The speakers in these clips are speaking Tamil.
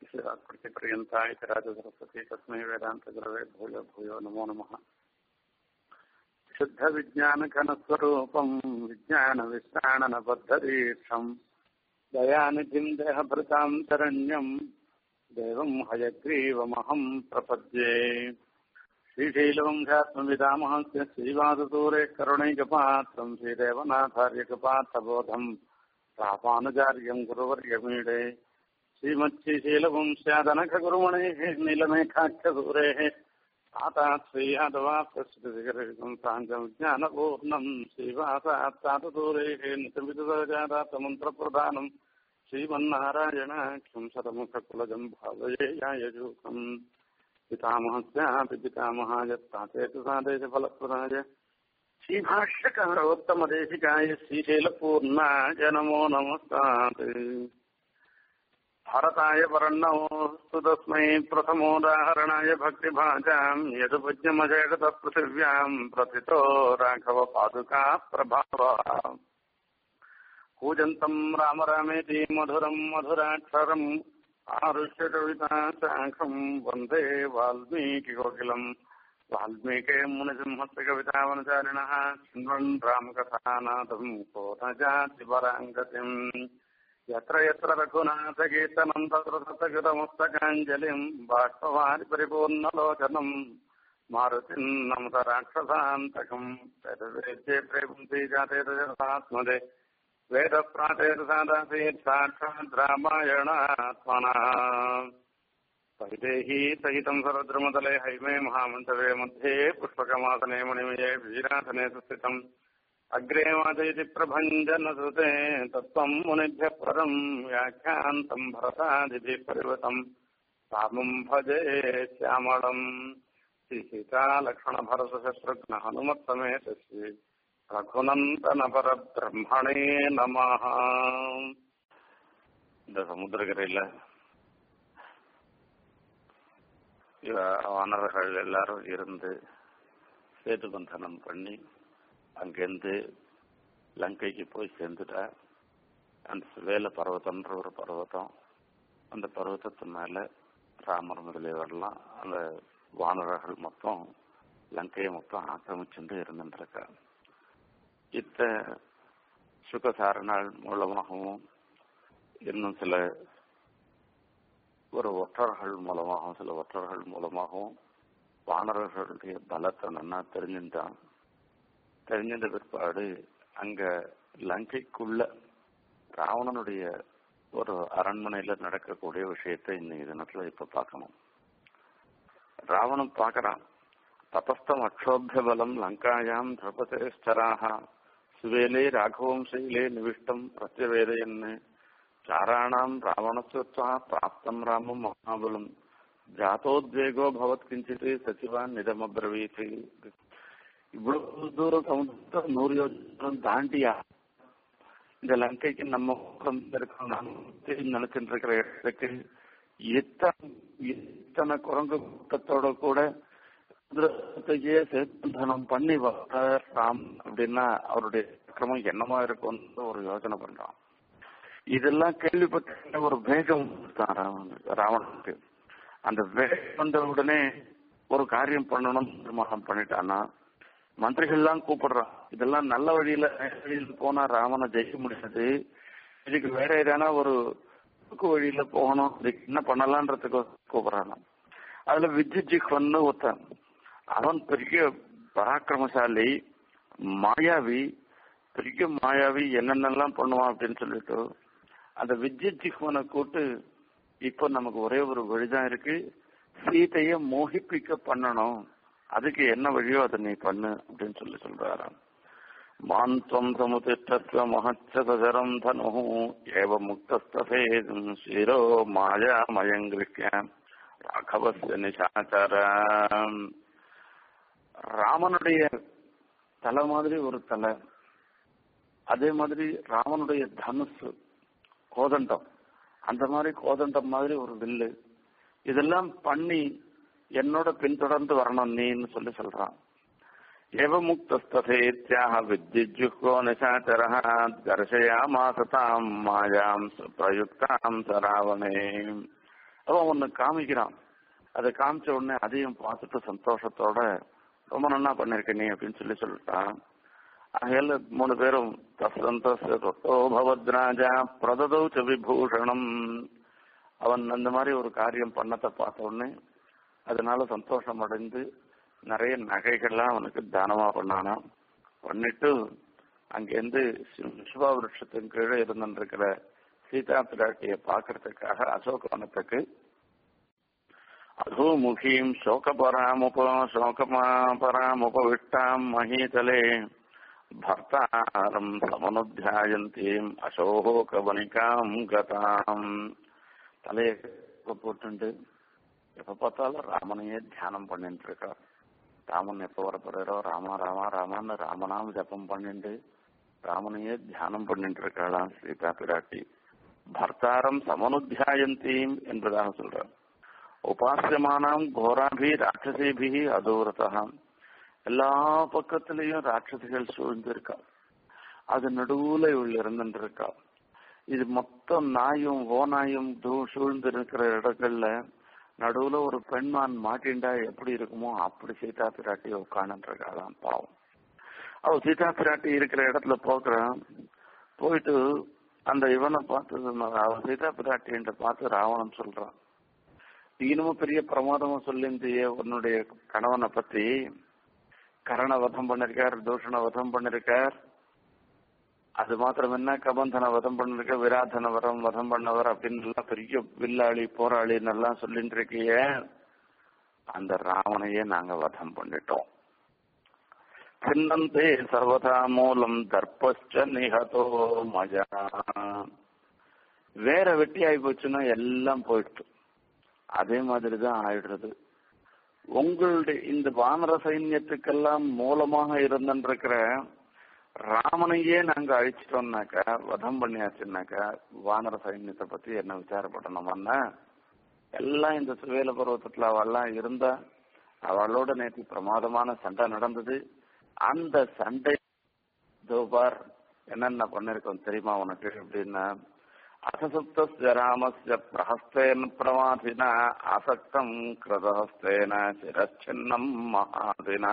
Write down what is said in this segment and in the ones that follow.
यस्याकृतिपर्यन्ता इति राजसरस्वती तस्मै वेदान्तगुरवे भूयो भूयो नमो नमः शुद्धविज्ञानघनस्वरूपम् विज्ञानविश्राणनबद्धदीक्षम् दयानिधिम् देहभृताम् शरण्यम् देवम् हयग्रीवमहम् प्रपद्ये श्रीशैलवंशात्मविदामहस्य श्रीवाससूरे करुणैकपात्रम् श्रीदेवनाथार्यकपात्रबोधम् रामानुजार्यम् गुरुवर्यमीडे श्रीमच्छीशीलवंस्यादनखगुरुमणेः नीलमेघाख्यसूरेः आतात् श्रीयादवाप्यश्रुतिगर्हितम् साङ्गविज्ञानपूर्णम् श्रीवासात् सातसूरेः नितमितजातात्मन्त्रप्रधानम् श्रीमन्नारायणाख्यम् शतमुखकुलजम् भावये यायजूकम् पितामहस्यापि पितामहाय तातेतु सादेशफलप्रदाय श्रीभाष्यकारोत्तमदेशिकाय श्रीशैलपूर्णाय नमो नमस्तात् भारताय वर्णमोऽस्तु तस्मै प्रथमोदाहरणाय भक्तिभाजाम् यदुपज्ञमजगतः पृथिव्याम् प्रथितो राघवपादुका प्रभावः कूजन्तम् राम रामेति मधुरम् मधुराक्षरम् आरुष्यकविता शाखम् वन्दे वाल्मीकिकोकिलम् वाल्मीके मुनिसिंहस्य कवितावनचारिणः शृण्वन् रामकथानाथम् को न जाति पराङ्गतिम् यत्र यत्र रघुनाथकीर्तनम् तत्र तत्रकृतमस्तकाञ्जलिम् बाष्पवारि परिपूर्णलोचनम् मारुतिम् नमत राक्षसान्तकम् वेदवेद्ये प्रेपुंसि जाते तजसात्मदे वेदप्रातेर्सादासीत् साक्षात् रामायणात्मनः वैदेही सहितम् सरद्रुमतले हैमे महामण्डवे मध्ये पुष्पकमासने मणिमये वीरासने सुस्थितम् अग्रे वाचयति प्रभञ्जनसुते तत्त्वम् मुनिभ्यः परम् व्याख्यान्तम् भरतादिभिः परिवृतम् रामम् भजे श्यामळम् श्रीसीतालक्ष्मणभरतशत्रुघ्न हनुमत्समेत श्री ரகுநந்தனபரபிரம்மணே நமஹ இந்த சமுத்திரக்கரையில வானர்கள் எல்லாரும் இருந்து சேது பந்தனம் பண்ணி அங்கேருந்து லங்கைக்கு போய் சேர்ந்துட்டா அந்த வேல பர்வதம்ன்ற ஒரு பர்வதம் அந்த பர்வதத்து மேல ராமர் முதலியவரெல்லாம் அந்த வானரர்கள் மொத்தம் லங்கையை மொத்தம் ஆக்கிரமிச்சுட்டு இருந்துருக்காங்க இத்த சுகசாரணாள் மூலமாகவும் இன்னும் சில ஒரு ஒற்றர்கள் மூலமாகவும் சில ஒற்றர்கள் மூலமாகவும் வானரர்களுடைய பலத்தை நன்னா தெரிஞ்சுட்டான் தெரிஞ்சின்ற பிற்பாடு அங்க லங்கைக்குள்ள ராவணனுடைய ஒரு அரண்மனையில நடக்கக்கூடிய விஷயத்தை இன்னைக்கு தினத்துல இப்ப பார்க்கணும் ராவணன் பார்க்கறான் தபஸ்தம் அக்ஷோபிய பலம் லங்காயாம் திரபதேஸ்தராக சுவேலே ராഘவம் சைலே நிவிஷ்டம் பிரத்யவேதையன்னு சாராணாம் ராவணஸ்வத்வா பிராப்தம் ராமம் மகாபலம் ஜாத்தோத்வேகோ பவத் கிஞ்சித் சச்சிவான் நிதமப்ரவீத் இவ்வளவு தூரம் சமுத்திரம் நூறு யோஜனம் தாண்டியா இந்த லங்கைக்கு நம்ம இருக்கோம் நினைச்சிட்டு இருக்கிற இடத்துக்கு எத்தனை எத்தனை குரங்கு கூட்டத்தோட கூட குதிரத்தையே சேத்தனம் பண்ணி வர ராம் அப்படின்னா அவருடைய கிரமம் என்னமா இருக்கும்னு ஒரு யோசனை பண்றான் இதெல்லாம் கேள்விப்பட்ட ஒரு வேகம் தான் ராவனுக்கு ராவணனுக்கு அந்த வேகம் வந்த உடனே ஒரு காரியம் பண்ணணும் தீர்மானம் பண்ணிட்டான்னா மந்திரிகள்லாம் கூப்பிடுறான் இதெல்லாம் நல்ல வழியில வழியில் போனா ராவனை ஜெயிக்க முடியாது இதுக்கு வேற ஏதானா ஒரு குறுக்கு வழியில போகணும் இதுக்கு என்ன பண்ணலான்றதுக்கு கூப்பிடுறான் அதுல வித்யுஜிக்வன்னு ஒருத்தன் அவன் பெரிய பராக்கிரமசாலி மாயாவி பெரிய மாயாவி என்னென்னலாம் பண்ணுவான் அப்படின்னு சொல்லிட்டு அந்த வித்யுஜிக்வனை கூட்டு இப்போ நமக்கு ஒரே ஒரு வழிதான் இருக்கு சீதைய மோகிப்பிக்க பண்ணணும் அதுக்கு என்ன வழியோ அதை நீ பண்ணு அப்படின்னு சொல்லி சொல்றாராம் மாந்தம் சமுதிஷ்டத்வ மகச்சதரம் தனு ஏவ முக்தஸ்தசேதும் ஸ்ரீரோ மாயா மயங்கிருஷ்ய ராகவஸ்ய நிசாச்சரம் ராமனுடைய தலை மாதிரி ஒரு தலை அதே மாதிரி ராமனுடைய தனுசு கோதண்டம் அந்த மாதிரி கோதண்டம் மாதிரி ஒரு வில்லு இதெல்லாம் பண்ணி என்னோட பின்தொடர்ந்து வரணும் நீன்னு சொல்லி சொல்றான் एवमुक्तस्तथेत्याह विद्युज्जुह्वो निशाचरः दर्शयामास ताम् मायाम् प्रयुक्ताम् स रावणे அவன் ஒன்னு காமிக்கிறான் அதை காமிச்ச உடனே அதையும் பார்த்துட்டு சந்தோஷத்தோட ரொம்ப நல்லா பண்ணிருக்க நீ அப்படின்னு சொல்லி சொல்லிட்டான் ஆகையால மூணு பேரும் தசந்தோ பவத்ராஜா பிரததௌ ச விபூஷணம் அவன் அந்த மாதிரி ஒரு காரியம் பண்ணத்தை பார்த்த உடனே அதனால சந்தோஷம் அடைந்து நிறைய நகைகள்லாம் அவனுக்கு தானமா பண்ணானா பண்ணிட்டு அங்கேருந்து விஸ்வா விருட்சத்தின் கீழே இருந்துருக்கிற சீதா பிராட்டியை பார்க்கறதுக்காக அசோகவனத்துக்கு அधोमुखीम् शोकपरामुप शोकपरामुपविष्टाम् महीतले भर्तारम् समनुध्यायन्तीम् அசோகவனிகாம் கதாம் தலையை போட்டுண்டு எப்ப பார்த்தாலும் ராமனையே தியானம் பண்ணிட்டு இருக்கா ராமன் எப்ப வரப்படுறோ ராமா ராமா ராமான்னு ராமநாம ஜபம் பண்ணிட்டு ராமனையே தியானம் பண்ணிட்டு இருக்காளாம் சீதா பிராட்டி பர்த்தாரம் சமனுத்தியாயந்தீம் என்பதாக சொல்றார் உபாசியமானாம் கோராபி ராட்சசிபி அதூரதா எல்லா பக்கத்திலையும் ராட்சசிகள் சூழ்ந்திருக்கா அது நடுவுல இவள் இருந்துருக்கா இது மொத்தம் நாயும் ஓநாயும் சூழ்ந்து இருக்கிற இடங்கள்ல நடுவுல ஒரு பெண்மான் மாட்டிண்டா எப்படி இருக்குமோ அப்படி சீதா பிராட்டி உட்காந்துருக்காளாம் பாவம் அவ சீதா பிராட்டி இருக்கிற இடத்துல போக்குறான் போயிட்டு அந்த இவனை பார்த்து அவ சீதா பிராட்டி பார்த்து ராவணன் சொல்றான் இன்னமும் பெரிய பிரமாதமா சொல்லியிருந்தியே உன்னுடைய கணவனை பத்தி கரண வதம் பண்ணிருக்கார் தூஷண வதம் பண்ணிருக்கார் அது மாத்திரம் என்ன கபந்தன வதம் பண்ணிருக்க விராதன வரம் வதம் பண்ணவர் அப்படின்னு எல்லாம் பெரிய வில்லாளி போராளின்னு எல்லாம் சொல்லிட்டு இருக்கிய அந்த ராவணையே நாங்க வதம் பண்ணிட்டோம் சின்னந்தே சர்வதா மூலம் தர்ப்பச்ச நிகதோ மஜா வேற வெட்டி ஆகி போச்சுன்னா எல்லாம் போயிட்டு அதே மாதிரிதான் ஆயிடுறது உங்களுடைய இந்த வானர சைன்யத்துக்கெல்லாம் மூலமாக இருந்திருக்கிற ராமனையே நாங்க அழிச்சிட்டோம்னாக்கா வதம் பண்ணியாச்சுன்னாக்கா வானர சைன்யத்தை பத்தி என்ன விசாரப்படணுமான்னா எல்லாம் இந்த சுவேல பருவத்துல அவெல்லாம் இருந்தா அவளோட நேற்று பிரமாதமான சண்டை நடந்தது அந்த சண்டை தோபார் என்னென்ன பண்ணிருக்கோம் தெரியுமா உனக்கு அப்படின்னா அசசுப்தஸ்ய ராமஸ்ய பிரஹஸ்தேன பிரமாதினா ஆசக்தம் கிருதஹஸ்தேன சிரச்சின்னம் மகாதினா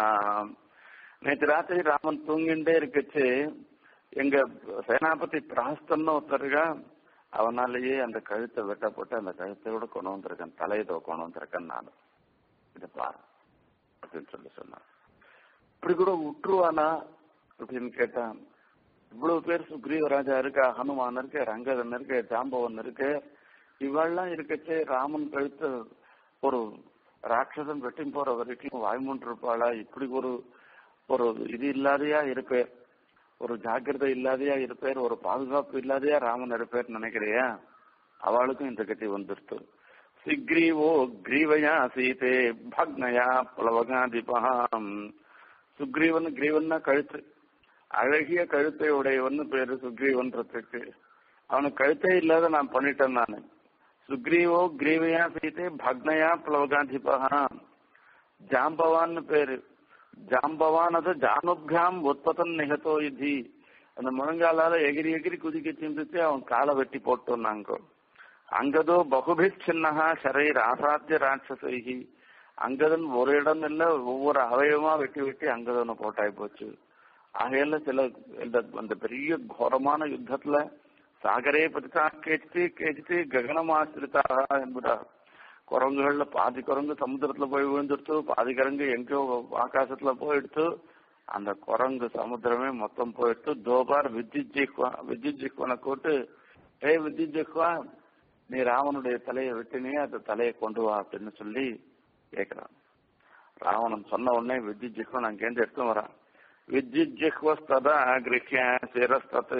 நேற்று ராத்திரி ராமன் தூங்கிண்டே இருக்குச்சு எங்க சேனாபதி பிரஹஸ்தன்னு ஒருத்தருக்கா அவனாலேயே அந்த கழுத்தை வெட்டப்பட்டு அந்த கழுத்தையோட கொண்டு வந்திருக்கேன் தலையதோ கொண்டு வந்திருக்கேன் நான் இதை பாரு அப்படின்னு சொல்லி சொன்னான் இப்படி கூட விட்டுருவானா அப்படின்னு கேட்டான் இவ்வளவு பேர் சுக்ரீவராஜா இருக்கா ஹனுமான் இருக்கு ரங்கதன் இருக்கு ஜாம்பவன் இருக்கு இவெல்லாம் இருக்கச்சே ராமன் கழுத்து ஒரு ராட்சசன் வெட்டி போற வரைக்கும் வாய்மூன்று இருப்பாளா இப்படி ஒரு ஒரு இது இல்லாதையா இருப்பேர் ஒரு ஜாக்கிரதை இல்லாதையா இருப்பேர் ஒரு பாதுகாப்பு இல்லாதையா ராமன் இருப்பேர் நினைக்கிறியா அவளுக்கும் இந்த கட்டி வந்துருத்து சிக்ரீவோ கிரீவயா சீதே பக்னயா புலவகாதிபகாம் சுக்ரீவன் கிரீவன்னா கழுத்து அழகிய கழுத்தை உடையவன் பேரு சுக்ரீவன்றதுக்கு அவனுக்கு கழுத்தே இல்லாத நான் பண்ணிட்டேன் நானு சுக்ரீவோ கிரீவையா சீதே பக்னயா பிளவகாதிபகா ஜாம்பவான்னு பேரு ஜாம்பவான் அது ஜானுபியாம் உற்பத்தன் நிகத்தோ இது அந்த முழங்காலால எகிரி எகிரி குதிக்க சிந்திச்சு அவன் காலை வெட்டி போட்டோம் நாங்க அங்கதோ பகுபி சின்னஹா சரைர் ஆசாத்திய ராட்சசைகி அங்கதன் ஒரு இடம் இல்ல ஒவ்வொரு அவயவமா வெட்டி வெட்டி அங்கதனை போட்டாய் போச்சு ஆகையில சில இந்த அந்த பெரிய கோரமான யுத்தத்துல சாகரே பதித்தா கேச்சித்து கேச்சித்து ககனமாசிரிதாக என்பதா குரங்குகள்ல பாதி குரங்கு சமுத்திரத்துல போய் விழுந்துடுத்து பாதி குரங்கு எங்கேயோ ஆகாசத்துல போயிடுத்து அந்த குரங்கு சமுத்திரமே மொத்தம் போயிடுத்து தோபார் வித்யுத் ஜிஹ்வா வித்யுத் ஜிஹ்வனை கூட்டு ஏ வித்யுத் ஜிஹ்வா நீ ராவனுடைய தலையை வெட்டினே அந்த தலையை கொண்டு வா அப்படின்னு சொல்லி கேட்கிறான் ராவணன் சொன்ன உடனே வித்யுத் ஜிஹ்வன் அங்கேருந்து எடுத்து வரான் வித்யுஜிஹ்வஸ்ததா கிருஹ்ய சிரஸ்தத்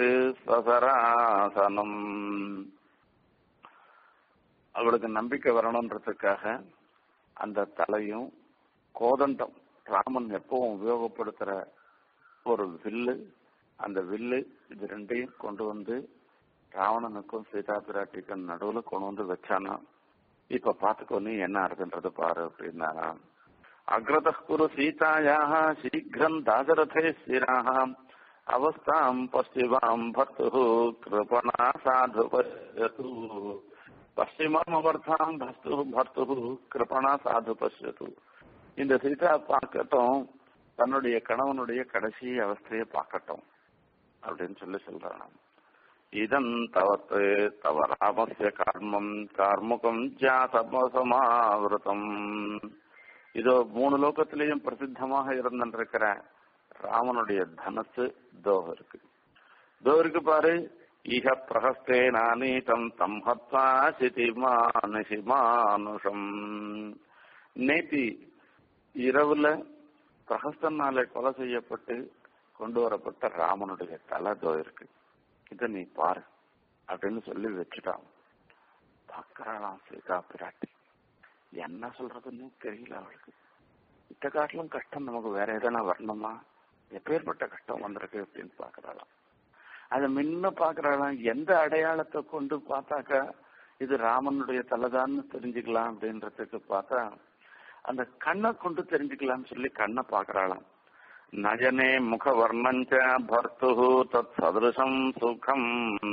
சசராசனம் அவளுக்கு நம்பிக்கை வரணுன்றதுக்காக அந்த தலையும் கோதண்டம் ராமன் எப்பவும் உபயோகப்படுத்துற ஒரு வில்லு அந்த வில்லு இது ரெண்டையும் கொண்டு வந்து ராவணனுக்கும் சீதா பிராட்டிக்கும் நடுவுல கொண்டு வந்து வச்சானா இப்ப பாத்துக்கோ நீ என்ன இருக்குன்றது பாரு அப்படின்னாரா அக்ரதः குரு சீதாயாः शीघ्रम् दाशरथे स्थिराः अवस्थाम् पश्चिमाम् भर्तुः कृपणा साधु पश्यतु பশ্চিமம் அபர்த்தாம் பஸ்து பர்த்து கிருபணா சாது பசியது இந்த சீதா பார்க்கட்டும் தன்னுடைய கணவனுடைய கடைசி அவஸ்தையை பார்க்கட்டும் அப்படின்னு சொல்லி சொல்றான் இதன் தவத்து தவ ராமஸ்ய கர்மம் கார்முகம் ஜாசமாவிரதம் இதோ மூணு லோகத்திலையும் பிரசித்தமாக இருந்திருக்கிற ராமனுடைய தனசு தோ இருக்கு தோ இருக்கு பாரு இஹ பிரகஸ்தே நானீதம் தம் ஹத்வா சிதிமானுஷி மானுஷம் நேத்தி இரவுல பிரகஸ்தனால கொலை செய்யப்பட்டு கொண்டு வரப்பட்ட ராமனுடைய தலை தோ இருக்கு இத நீ பாரு அப்படின்னு சொல்லி வச்சுட்டான் பார்க்கறாளாம் சீதா பிராட்டி என்ன சொல்றதுன்னு தெரியல அவளுக்கு இத்த காட்டிலும் கஷ்டம் நமக்கு வேற எதனா வரணுமா எப்பேற்பட்ட கஷ்டம் வந்திருக்கு அப்படின்னு பாக்குறாளாம் அதை முன்ன பாக்குறாளாம் எந்த அடையாளத்தை கொண்டு பார்த்தாக்கா இது ராமனுடைய தலைதான்னு தெரிஞ்சுக்கலாம் அப்படின்றதுக்கு பார்த்தா அந்த கண்ணை கொண்டு தெரிஞ்சுக்கலாம்னு சொல்லி கண்ணை பாக்குறாளாம் நஜனே முகவர்ணஞ்ச பர்த்து தத் சதுருஷம் சுகம்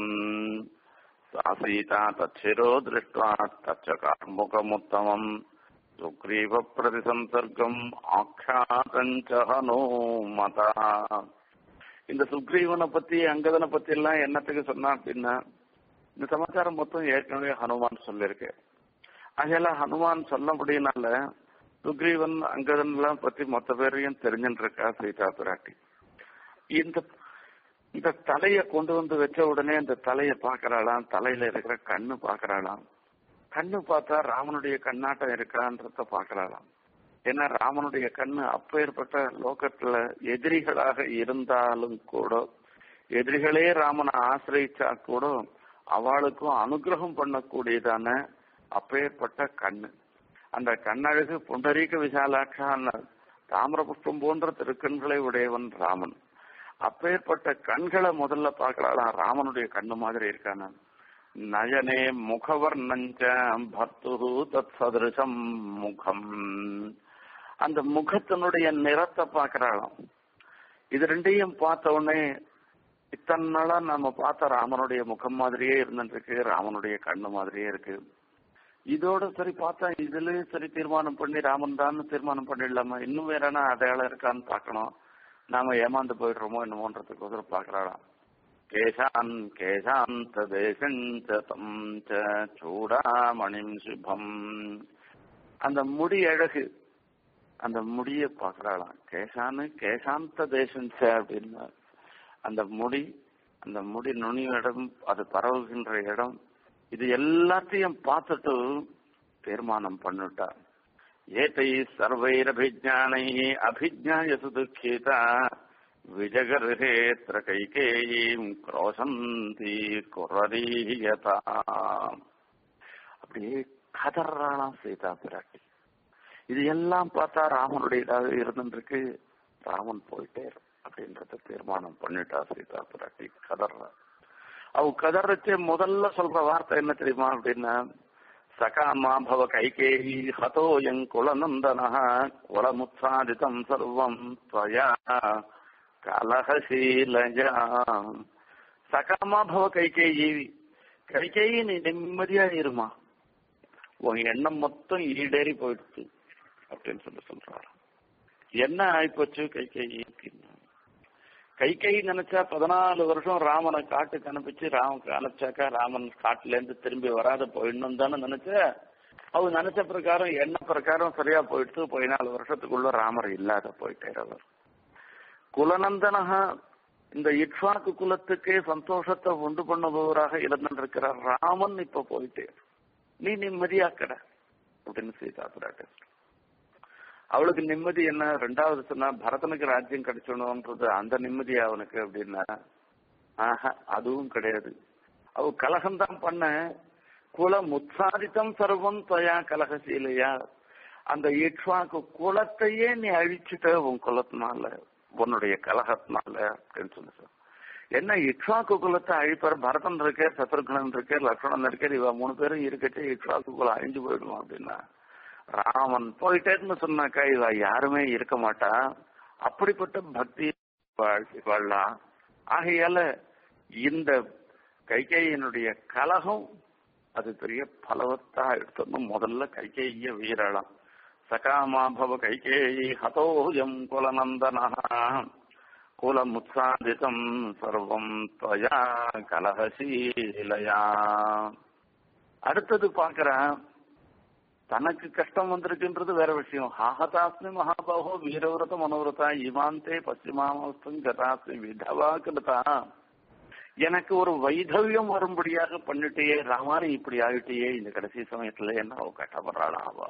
சீதா தச்சிரோ திருஷ்டுவா தச்ச கார்முகமுத்தமம் சுக்ரீவ பிரதிசம்சர்க்கம் ஆख्यातஞ்ச ஹனுமதா இந்த சுக்ரீவனை பத்தி அங்கதனை பத்தி எல்லாம் என்னத்துக்கு சொன்னா அப்படின்னா இந்த சமாச்சாரம் மொத்தம் ஏற்கனவே ஹனுமான் சொல்லியிருக்கு அதனால ஹனுமான் சொல்லபடினால சுக்ரீவன் அங்கதன் எல்லாம் பத்தி மொத்த பேரையும் தெரிஞ்சுட்டு இருக்கா சீதா பிராட்டி இந்த இந்த தலைய கொண்டு வந்து வச்ச உடனே இந்த தலைய பாக்குறாளாம் தலையில இருக்கிற கண்ணு பாக்குறாளாம் கண்ணு பார்த்தா ராமனுடைய கண்ணாட்டம் இருக்கான்றத பாக்குறாளாம் ஏன்னா ராமனுடைய கண்ணு அப்பேற்பட்ட லோகத்துல எதிரிகளாக இருந்தாலும் கூட எதிரிகளே ராமனை ஆசிரியிச்சா கூட அவளுக்கும் அனுகிரகம் பண்ணக்கூடியதான அப்பேற்பட்ட கண்ணு அந்த கண்ணழகு புண்டரீக விசாலாக்கான தாமிர புஷ்பம் போன்ற திருக்கண்களை உடையவன் ராமன் அப்பேற்பட்ட கண்களை முதல்ல பார்க்கலாம் ராமனுடைய கண்ணு மாதிரி இருக்கான நயனே முகவர் நஞ்ச பர்த்து தத் சதிருஷம் முகம் அந்த முகத்தினுடைய நிறத்தை பார்க்கறாளாம் இது ரெண்டையும் பார்த்த உடனே இத்தனை நாளா நம்ம பார்த்த ராமனுடைய முகம் மாதிரியே இருந்துருக்கு ராமனுடைய கண்ணு மாதிரியே இருக்கு இதோட சரி பார்த்தா இதுலயே சரி தீர்மானம் பண்ணி ராமன் தான் தீர்மானம் பண்ணிடலாமா இன்னும் வேற என்ன அடையாளம் இருக்கான்னு பார்க்கணும் நாம ஏமாந்து போயிடுறோமோ என்னமோன்றதுக்கோசரம் பார்க்கறாளாம் கேசான் கேசாந்த தேசம் சூடாமணிம் சுபம் அந்த முடி அழகு அந்த முடிய பார்க்கறாளாம் கேசான்னு கேசாந்த தேசம் அப்படின்னா அந்த முடி அந்த முடி நுனி இடம் அது பரவுகின்ற இடம் இது எல்லாத்தையும் பார்த்துட்டு தீர்மானம் பண்ணிட்டா ஏதை சர்வைரபிஜானை அபிஜாய சுதுக்கிதா விஜகர்ஹேத்திர கைகேயீம் குரோசந்தி குரரீயதா அப்படியே கதறாளாம் சீதா பிராட்டி இது எல்லாம் பார்த்தா ராமனுடையதாக இருந்துருக்கு ராமன் போயிட்டே அப்படின்றத தீர்மானம் பண்ணிட்டா சீதா பிராட்டி கதறா அவ கதறச்சே முதல்ல சொல்ற வார்த்தை என்ன தெரியுமா அப்படின்னா சகாமா பவ கைகேயி ஹதோயங் குலநந்தன குலமுத்சாதிதம் சர்வம் त्वया கலகசீலஜா சகாமா பவ கைகேயி கைகேயி நீ நிம்மதியா இருமா உன் எண்ணம் மொத்தம் ஈடேறி போயிடுச்சு அப்படின்னு சொல்லி சொல்றாரு என்ன ஆயிப்போச்சு கைகேயி அப்படின்னா கைகை நினைச்சா பதினாலு வருஷம் ராமனை காட்டுக்கு அனுப்பிச்சு ராமன் அனுப்பிச்சாக்கா ராமன் காட்டுல இருந்து திரும்பி வராத போயிடணும் தானே நினைச்ச அவ நினைச்ச பிரகாரம் என்ன பிரகாரம் சரியா போயிடுச்சு பதினாலு வருஷத்துக்குள்ள ராமர் இல்லாத போயிட்டார் அவர் குலநந்தனகா இந்த இட்வாக்கு குலத்துக்கே சந்தோஷத்தை உண்டு பண்ணுபவராக இருந்திருக்கிற ராமன் இப்ப போயிட்டே நீ நிம்மதியா கடை அப்படின்னு சீதா பிராட்டி அவளுக்கு நிம்மதி என்ன ரெண்டாவது சொன்னா பரதனுக்கு ராஜ்யம் கிடைச்சணும்ன்றது அந்த நிம்மதி அவனுக்கு அப்படின்னா ஆஹா அதுவும் கிடையாது அவ கலகம் தான் பண்ண குலம் உற்சாதித்தம் சர்வம் தொயா கலகசீலையா அந்த இட்வாக்கு குலத்தையே நீ அழிச்சுட்ட உன் குலத்தினால உன்னுடைய கலகத்தினால அப்படின்னு சொல்லி சார் என்ன இட்வாக்கு குலத்தை அழிப்பார் பரதன் இருக்கே சத்ருகனன் இருக்கே லக்ஷ்மணன் இருக்கே இவ மூணு பேரும் இருக்கச்சே இட்வாக்கு குலம் அழிஞ்சு போயிடுவோம் அப்படின்னா ராமன் போயிட்டேன்னு சொன்னாக்கா இவ யாருமே இருக்க மாட்டா அப்படிப்பட்ட பக்தி வாழலாம் ஆகையால இந்த கைகையினுடைய கலகம் அது பெரிய பலவத்தா எடுத்தோம்னா முதல்ல கைகேய வீரலாம் சகாமாபவ கைகேயி ஹதோயம் குலநந்தனா குலமுத்சாதிதம் சர்வம் துவயா கலகசீலையா அடுத்தது பாக்குறேன் தனக்கு கஷ்டம் வந்திருக்குன்றது வேற விஷயம் ஹாஹதாஸ்மி மகாபாகோ வீரவிரத மனோவிரதா இமாந்தே பশ্চিமாமஸ்தம் கதாஸ்மி விதவா கிருதா எனக்கு ஒரு வைதவியம் வரும்படியாக பண்ணிட்டே ராமாரி இப்படி ஆயிட்டியே இந்த கடைசி சமயத்துல என்ன அவ கஷ்டப்படுறாளா அவ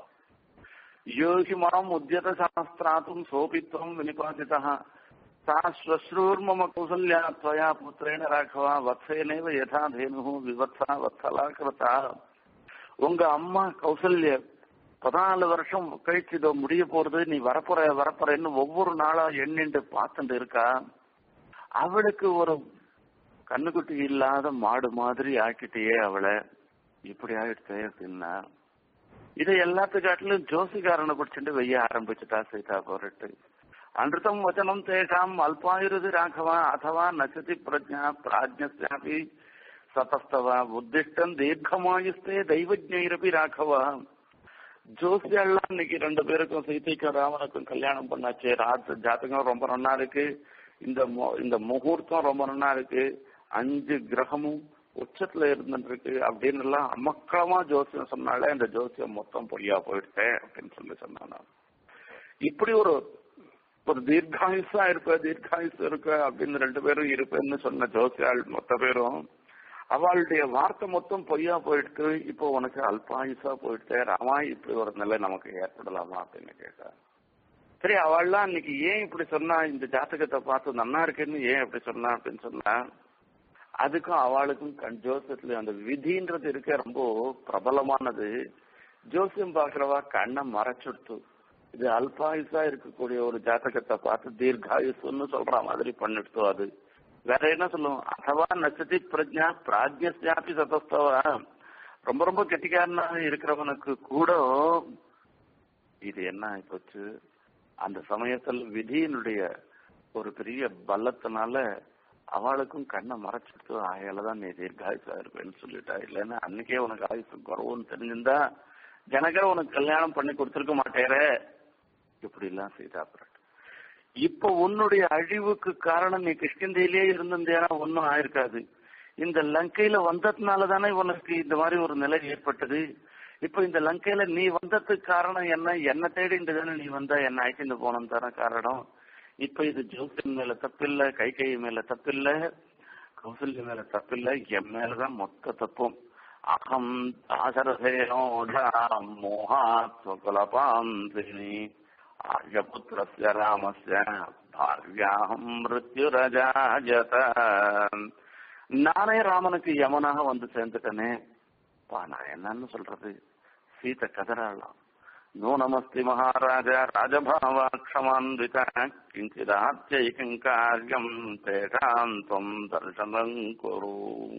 யோகி மாம் உத்தியத சாஸ்திராத்தும் சோபித்வம் வினிபாதிதா சா ஸ்வஸ்ரூர்மம கௌசல்யா त्वया புத்திரேன ராഘவா வத்சேனேவ யதா தேனு விவத்சா வத்சலா கிருதா உங்க அம்மா கௌசல்ய பதினாலு வருஷம் கழிச்சு இதோ முடிய போறது நீ வரப்போற வரப்போறன்னு ஒவ்வொரு நாளா எண்ணிண்டு பார்த்துட்டு இருக்கா அவளுக்கு ஒரு கண்ணுக்குட்டி இல்லாத மாடு மாதிரி ஆக்கிட்டே அவளை இப்படி ஆயிடுச்சே அப்படின்னா இதை எல்லாத்துக்காட்டிலும் ஜோசிகாரனை பிடிச்சிட்டு வெய்ய ஆரம்பிச்சுட்டா சீதா போரட்டு அன்றுதம் வச்சனம் தேஷாம் அல்பாயுருது ராகவா அதவா நச்சதி பிரஜா பிராஜ்யாபி சதஸ்தவா உத்திஷ்டம் தீர்க்கமாயுஸ்தே தெய்வஜைரபி ராகவா ஜோசியெல்லாம் இன்னைக்கு ரெண்டு பேருக்கும் சீதைக்கும் ராமனுக்கும் கல்யாணம் பண்ணாச்சு ராத் ஜாதகம் ரொம்ப நன்னா இருக்கு இந்த இந்த முகூர்த்தம் ரொம்ப நன்னா இருக்கு அஞ்சு கிரகமும் உச்சத்துல இருந்துட்டு இருக்கு அப்படின்னு எல்லாம் அமக்களமா ஜோசியம் சொன்னாலே அந்த ஜோசியம் மொத்தம் பொய்யா போயிடுச்சேன் அப்படின்னு சொல்லி சொன்னான் இப்படி ஒரு ஒரு தீர்காயுசா இருப்ப தீர்காயுசு இருக்க அப்படின்னு ரெண்டு பேரும் இருப்பேன்னு சொன்ன ஜோசியாள் மொத்த பேரும் அவளுடைய வார்த்தை மொத்தம் பொய்யா போயிடுத்து இப்போ உனக்கு அல்பாயுசா போயிடுச்சே ராமா இப்படி ஒரு நிலை நமக்கு ஏற்படலாமா அப்படின்னு கேட்டா சரி அவள்லாம் இன்னைக்கு ஏன் இப்படி சொன்னா இந்த ஜாதகத்தை பார்த்து நன்னா இருக்குன்னு ஏன் இப்படி சொன்னா அப்படின்னு சொன்னா அதுக்கும் அவளுக்கும் கண் ஜோசியத்துல அந்த விதின்றது இருக்க ரொம்ப பிரபலமானது ஜோசியம் பாக்குறவா கண்ணை மறைச்சுடுத்து இது அல்பாயுசா இருக்கக்கூடிய ஒரு ஜாதகத்தை பார்த்து தீர்காயுசுன்னு சொல்ற மாதிரி பண்ணிடுத்தோ அது வேற என்ன சொல்லுவோம் அதவா நட்சத்தி பிரஜா பிராஜ்யாபி சதஸ்தவா ரொம்ப ரொம்ப கெட்டிக்காரனாக இருக்கிறவனுக்கு கூட இது என்ன ஆயிப்போச்சு அந்த சமயத்தில் விதியினுடைய ஒரு பெரிய பலத்தினால அவளுக்கும் கண்ணை மறைச்சிட்டு ஆயாலதான் நீ தீர்காயுசா இருப்பேன்னு சொல்லிட்டா இல்லைன்னா அன்னைக்கே உனக்கு ஆயுசு குறவுன்னு தெரிஞ்சிருந்தா ஜனகர் உனக்கு கல்யாணம் பண்ணி கொடுத்துருக்க மாட்டேரே இப்படி எல்லாம் சீதா பிராட்டி இப்ப உன்னுடைய அழிவுக்கு காரணம் நீ கிருஷ்ணந்தியிலேயே இருந்திருந்தேனா ஒன்னும் ஆயிருக்காது இந்த லங்கையில வந்ததுனால தானே உனக்கு இந்த மாதிரி ஒரு நிலை ஏற்பட்டது இப்ப இந்த லங்கையில நீ வந்ததுக்கு காரணம் என்ன என்ன தேடிட்டு தானே நீ வந்தா என்ன அழைச்சிட்டு போனோம் தானே காரணம் இப்ப இது ஜோசியன் மேல தப்பில்ல கை கை மேல தப்பில்ல கௌசல்ய மேல தப்பில்ல என் மேலதான் மொத்த தப்பும் அகம் ஆசரசேனோடாம் மோகாத்வகுலபாந்தினி ஆர்யபுத்திரஸ்ய ராமஸ்ய பாரியாகம் மிருத்யுரஜாஜத நானே ராமனுக்கு யமனாக வந்து சேர்ந்துட்டனே பா நான் என்னன்னு சொல்றது சீத கதறாளாம் நூனமஸ்தி மகாராஜ ராஜபாவாட்சமான்வித கிஞ்சிதாத்யைகம் காரியம் தேஷாம் துவம் தர்சனம் குரு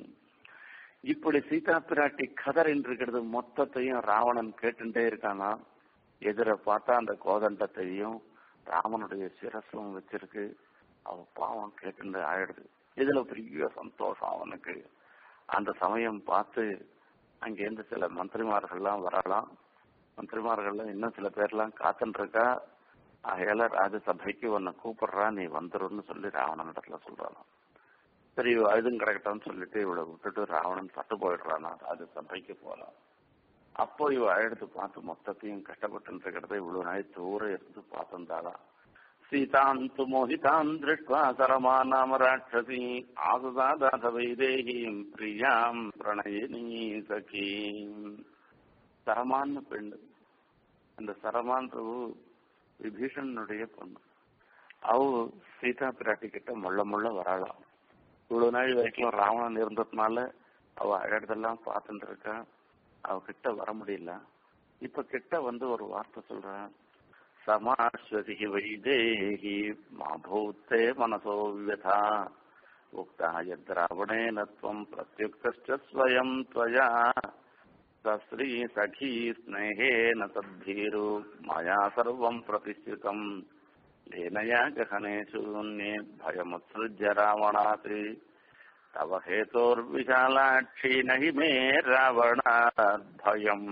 இப்படி சீதா பிராட்டி கதறின்னு இருக்கிறது மொத்தத்தையும் ராவணன் கேட்டுட்டே இருக்கானா எதிர பார்த்தா அந்த கோதண்டத்தையும் ராமனுடைய சிரசும் வச்சிருக்கு அவ பாவம் கேட்டு ஆயிடுது இதுல பெரிய சந்தோஷம் அவனுக்கு அந்த சமயம் பார்த்து அங்கேருந்து சில மந்திரிமார்கள்லாம் வரலாம் மந்திரிமார்கள்ல இன்னும் சில பேர்லாம் காத்துட்டு இருக்கா ஆகையால ராஜசபைக்கு உன்னை கூப்பிடுறா நீ வந்துருன்னு சொல்லி ராவணன் இடத்துல சொல்றானாம் சரி இதுவும் கிடக்கட்டும்னு சொல்லிட்டு இவளை விட்டுட்டு ராவணன் சட்டு போயிடுறானா ராஜசபைக்கு போறான் அப்போ இவ எடுத்து பார்த்து மொத்தத்தையும் கஷ்டப்பட்டு இருக்கிறத இவ்வளவு நாள் தூரம் இருந்து பார்த்திருந்தாளா சீதாந்து மோகிதாம் திருஷ்வா சரமானாம ராட்சசி ஆசுதாதாத வைதேகிம் பிரியாம் பிரணயினி சகீம் சரமான்னு பெண்ணு அந்த சரமான்றது விபீஷணனுடைய பொண்ணு அவ சீதா பிராட்டி கிட்ட முள்ள முள்ள வராளாம் இவ்வளவு நாள் வரைக்கும் ராவணன் இருந்ததுனால அவ அழகதெல்லாம் பார்த்துட்டு இருக்கா அவ கிட்ட வர முடியல இப்ப கிட்ட வந்து ஒரு வார்த்தை சொல்றான் சமாஸ்வதி வைதேகி மாபூத்தே மனசோ வியதா உக்தா யத் ராவணேன त्वं प्रत्युक्तश्च स्वयं त्वया सश्री सखी स्नेहेन तद्भीरु मया सर्वं प्रतिष्ठितम् लेनया गहने शून्ये भयमुत्सृज्य रावणात् தவ ஹேதோர்விசாலாட்சி நகி மே ராவணாத்பயம்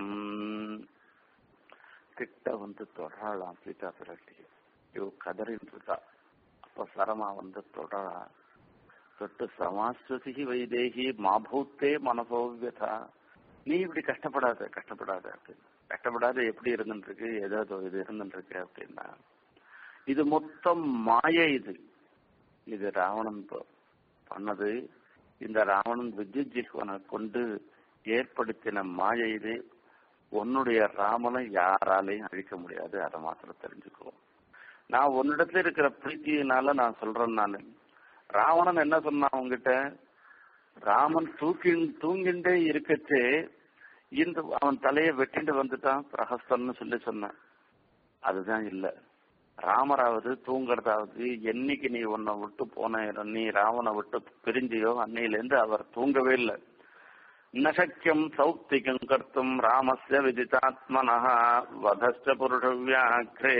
கிட்ட வந்து தொடரலாம் சீதா பிராட்டி இவ கதறின்னு இருக்கா அப்ப சரமா வந்து தொடரா தொட்டு சமாஸ்வதி வைதேகி மாபூத்தே மனசோவியதா நீ இப்படி கஷ்டப்படாத கஷ்டப்படாத அப்படின்னு கஷ்டப்படாத எப்படி இருந்துருக்கு ஏதாவது இது இருந்துருக்கு அப்படின்னா இது மொத்தம் மாயை இது இது ராவணன் ப- பண்ணது இந்த ராவணன் வித்யுத் ஜிஹ்வனை கொண்டு ஏற்படுத்தின மாயை இது உன்னுடைய ராமனை யாராலையும் அழிக்க முடியாது அதை மாத்திரம் தெரிஞ்சுக்கோ நான் உன்னிடத்துல இருக்கிற பிரீத்தியினால நான் சொல்றேன் நான் ராவணன் என்ன சொன்னான் உங்ககிட்ட ராமன் தூக்கி தூங்கிண்டே இருக்கச்சே இந்த அவன் தலையை வெட்டிட்டு வந்துட்டான் பிரகஸ்தன்னு சொல்லி சொன்னான் அதுதான் இல்ல ராமராவது தூங்குறதாவது என்னைக்கு நீ உன்னை விட்டு போன நீ ராவனை விட்டு பிரிஞ்சியோ அன்னையிலேருந்து அவர் தூங்கவே இல்லை நசக்கியம் சௌக்திகம் கர்த்தும் ராமஸ்ய விதிதாத்மனः வதஸ்ட புருஷ வியாக்கிரே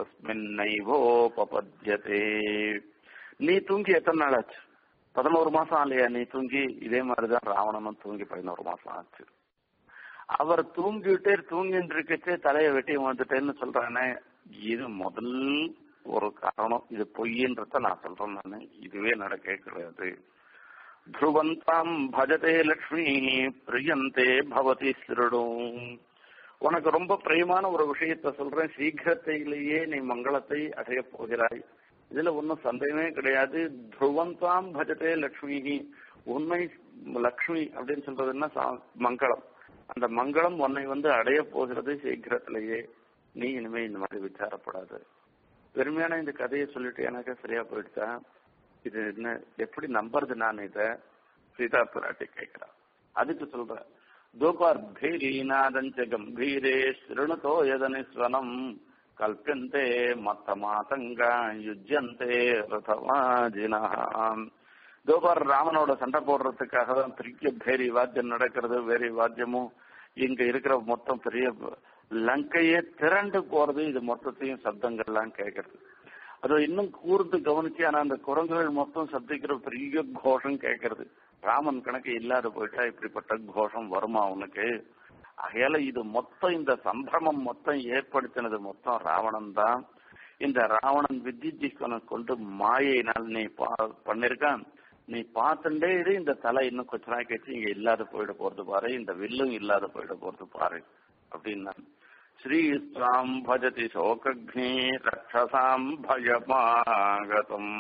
தஸ்மின்னைவோபபத்யதே நீ தூங்கி எத்தனை நாள் ஆச்சு பதினோரு மாசம் ஆலையா நீ தூங்கி இதே மாதிரிதான் ராவணனும் தூங்கி பதினோரு மாசம் ஆச்சு அவர் தூங்கிட்டே தூங்கிட்டு இருக்கச்சே தலையை வெட்டி வந்துட்டேன்னு சொல்றானே இது முதல் ஒரு காரணம் இது பொய்ன்றத நான் சொல்றேன் நானு இதுவே நடக்க கிடையாது த்ருவந்தாம் பஜதே லக்ஷ்மி பிரியந்தே பவதி சிருடும் உனக்கு ரொம்ப பிரியமான ஒரு விஷயத்த சொல்றேன் சீக்கிரத்திலேயே நீ மங்களத்தை அடைய போகிறாய் இதுல ஒன்றும் சந்தேகமே கிடையாது த்ருவந்தாம் பஜதே லக்ஷ்மி உண்மை லக்ஷ்மி அப்படின்னு சொல்றது என்ன சா- மங்களம் அந்த மங்களம் உன்னை வந்து அடைய போகிறது சீக்கிரத்திலேயே நீ இனிமே இந்த மாதிரி விசாரப்படாது பெருமையான இந்த கதையை சொல்லிட்டு எனக்கு சரியா போயிடுச்சா இது என்ன எப்படி நம்புறது நான் இத சீதா பிராட்டி கேட்கிறா அதுக்கு சொல்றேன் தோபார் பீரீநாதஞ்ச கம்பீரே ஸ்ருணுதோ யதனிஸ்வனம் கல்பியந்தே மத்த மாதங்கா யுஜ்யந்தே ரதவாஜினாம் தோபார் ராமனோட சண்டை போடுறதுக்காக தான் பெரிய பேரி வாத்தியம் நடக்கிறது வேரி வாத்தியமும் இங்க இருக்கிற மொத்தம் பெரிய லங்கையே திரண்டு போறது இது மொத்தத்தையும் சப்தங்கள்லாம் கேட்கறது அது இன்னும் கூர்ந்து கவனிச்சு ஆனா அந்த குரங்குகள் மொத்தம் சப்திக்கிற பெரிய கோஷம் கேட்கறது ராமன் கணக்கு இல்லாத போயிட்டா இப்படிப்பட்ட கோஷம் வருமா அவனுக்கு ஆகையால இது மொத்தம் இந்த சம்பிரமம் மொத்தம் ஏற்படுத்தினது மொத்தம் ராவணன் தான் இந்த ராவணன் வித்யுஜிக்கனை கொண்டு மாயினால் நீ பா- பண்ணிருக்கான் நீ பார்த்துட்டே இரு இந்த தலை இன்னும் கொஞ்ச நாள் கழிச்சு இங்க இல்லாத போயிட போறது பாரு இந்த வில்லும் இல்லாத போயிட போறது பாரு அப்படின்னா ஸ்ரீஸ்வாம் பஜதி சோகக்னி ரக்ஷசாம் பயமாகதம்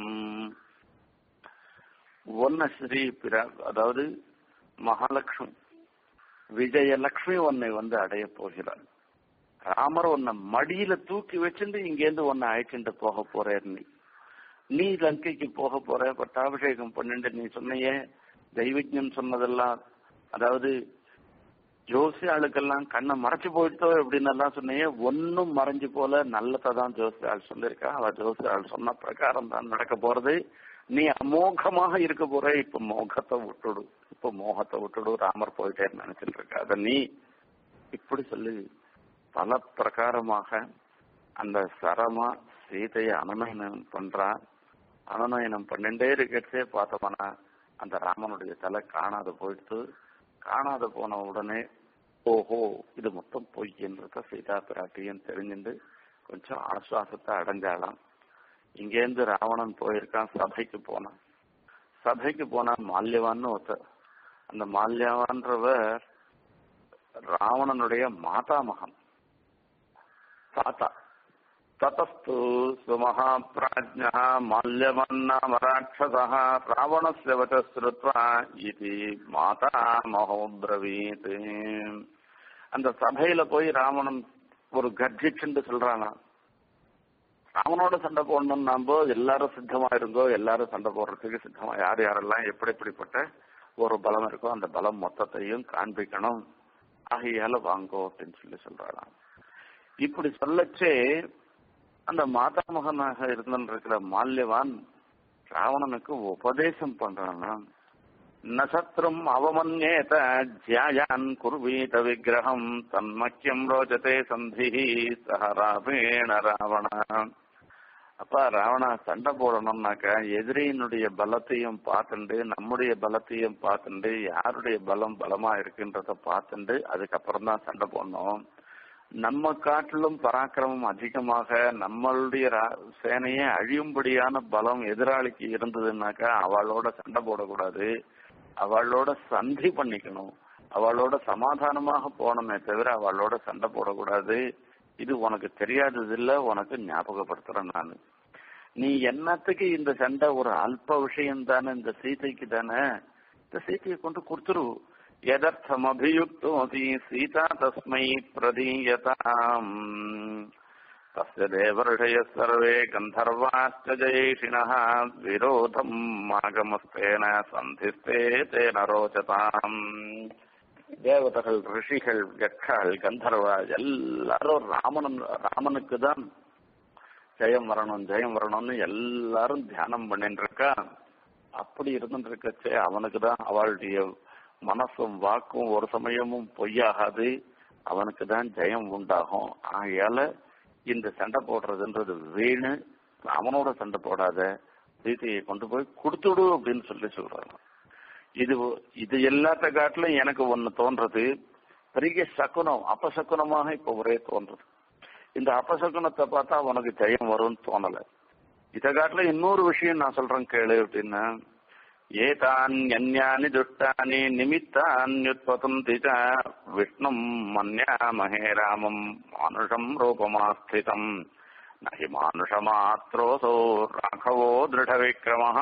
ஒன்ன ஸ்ரீ பிரா அதாவது மகாலட்சுமி விஜயலட்சுமி உன்னை வந்து அடைய போகிறார் ராமர் உன்னை மடியில தூக்கி வச்சிருந்து இங்கேருந்து உன்னை அழைச்சிட்டு போக போறேன் நீ நீ லங்கைக்கு போக போற பட்டாபிஷேகம் பண்ணிட்டு நீ சொன்னையே தெய்வஜன் சொன்னதெல்லாம் அதாவது ஜோசி ஆளுக்கெல்லாம் கண்ணை மறைச்சு போயிட்டோ அப்படின்னு எல்லாம் சொன்னையே ஒன்னும் மறைஞ்சு போல நல்லதான் ஜோசி ஆள் சொல்லியிருக்கா அவ ஜோசி ஆள் சொன்ன பிரகாரம் தான் நடக்க போறது நீ அமோகமாக இருக்க போற இப்ப மோகத்தை விட்டுடு இப்ப மோகத்தை விட்டுடு ராமர் போயிட்டேன்னு நினைச்சிட்டு இருக்க அத நீ இப்படி சொல்லி பல பிரகாரமாக அந்த சரமா சீதையை அனுநயனம் பண்றான் அனுநயனம் பண்ணிட்டே இருக்கச்சே பார்த்தோம்னா அந்த ராமனுடைய தலை காணாத போயிடுத்து காணாத போன உடனே ஓஹோ இது மொத்தம் பொய்ன்றத சீதா பிராட்டியும் தெரிஞ்சுட்டு கொஞ்சம் ஆசுவாசத்தை அடைஞ்சாலாம் இங்கேருந்து ராவணன் போயிருக்கான் சபைக்கு போனான் சபைக்கு போனா மால்யவான்னு ஒருத்தர் அந்த மால்யவான்றவர் ராவணனுடைய மாதா மகன் தாத்தா ततस्तु सुमहाप्राज्ञः माल्यवन्नाम राक्षसः रावणस्य वचः श्रुत्वा इति மாதாமகோ பிரவீத் அந்த சபையில போய் ராவணன் ஒரு கர்ஜிச்சுண்டு சொல்றானா ராவனோட சண்டை போடணும் நாம எல்லாரும் சித்தமா இருங்கோ எல்லாரும் சண்டை போடுறதுக்கு சித்தமா யார் யாரெல்லாம் எப்படி எப்படிப்பட்ட ஒரு பலம் இருக்கோ அந்த பலம் மொத்தத்தையும் காண்பிக்கணும் ஆகையால வாங்கோ அப்படின்னு சொல்லி சொல்றாராம் இப்படி சொல்லச்சே அந்த மாதாமகனாக இருந்திருக்கிற மால்யவான் ராவணனுக்கு உபதேசம் பண்றானா நசத்ரும் அவமன்யேத ஜியாயான் குர்வீத விக்கிரகம் தன்மக்கியம் ரோஜதே சந்தி சஹ ராவேண ராவண அப்பா ராவணா சண்டை போடணும்னாக்கா எதிரியினுடைய பலத்தையும் பார்த்துண்டு நம்முடைய பலத்தையும் பார்த்துண்டு யாருடைய பலம் பலமா இருக்குன்றத பார்த்துண்டு அதுக்கப்புறம் தான் சண்டை போடணும் நம்ம காட்டிலும் பராக்கிரமம் அதிகமாக நம்மளுடைய ரா- சேனையே அழியும்படியான பலம் எதிராளிக்கு இருந்ததுன்னாக்கா அவளோட சண்டை போடக்கூடாது அவளோட சந்தி பண்ணிக்கணும் அவளோட சமாதானமாக போனோமே தவிர அவளோட சண்டை போடக்கூடாது இது உனக்கு தெரியாதது இல்ல உனக்கு ஞாபகப்படுத்துறேன் நான் நீ என்னத்துக்கு இந்த சண்டை ஒரு அல்ப விஷயம் தானே இந்த சீதைக்கு தானே இந்த சீதையை கொண்டு கொடுத்துரு எதர்த்தம் அபியுக்தோதி சீதா தஸ்மை பிரதீயதாம் தஸ்ய தேவர்ஷய சர்வே கந்தர்வாச்ச ஜெயிஷிணः விரோதம் ஆகமஸ்தேன சந்திஸ்தே தேன ரோச்சதாம் தேவதைகள் ரிஷிகள் கக்காள் கந்தர்வா எல்லாரும் ராமன் ராமனுக்கு தான் ஜெயம் வரணும் ஜெயம் வரணும்னு எல்லாரும் தியானம் பண்ணிட்டு இருக்கா அப்படி இருந்துட்டு இருக்கச்சே அவனுக்கு தான் அவளுடைய மனசும் வாக்கும் ஒரு சமயமும் பொய்யாகாது அவனுக்கு தான் ஜெயம் உண்டாகும் ஆகையால இந்த சண்டை போடுறதுன்றது வீணு அவனோட சண்டை போடாத சீதையை கொண்டு போய் கொடுத்துடு அப்படின்னு சொல்லி சொல்றாங்க இது இது எல்லாத்த காட்டிலும் எனக்கு ஒண்ணு தோன்றது பெரிய சகுனம் அபசகுனமாக இப்ப ஒரே தோன்றது இந்த அபசகுனத்தை பார்த்தா உனக்கு ஜெயம் வரும்னு தோணல இத காட்டுல இன்னொரு விஷயம் நான் சொல்றேன் கேளு அப்படின்னா ஏதான்யன்யானி துஷ்டானி நிமித்தான்யுத்பதந்தி ச விஷ்ணும் மன்யாமஹே ராமம் மானுஷம் ரூபமாஸ்திதம் நகி மானுஷமாத்ரோசோ ராഘவோ திருடவிக்ரமः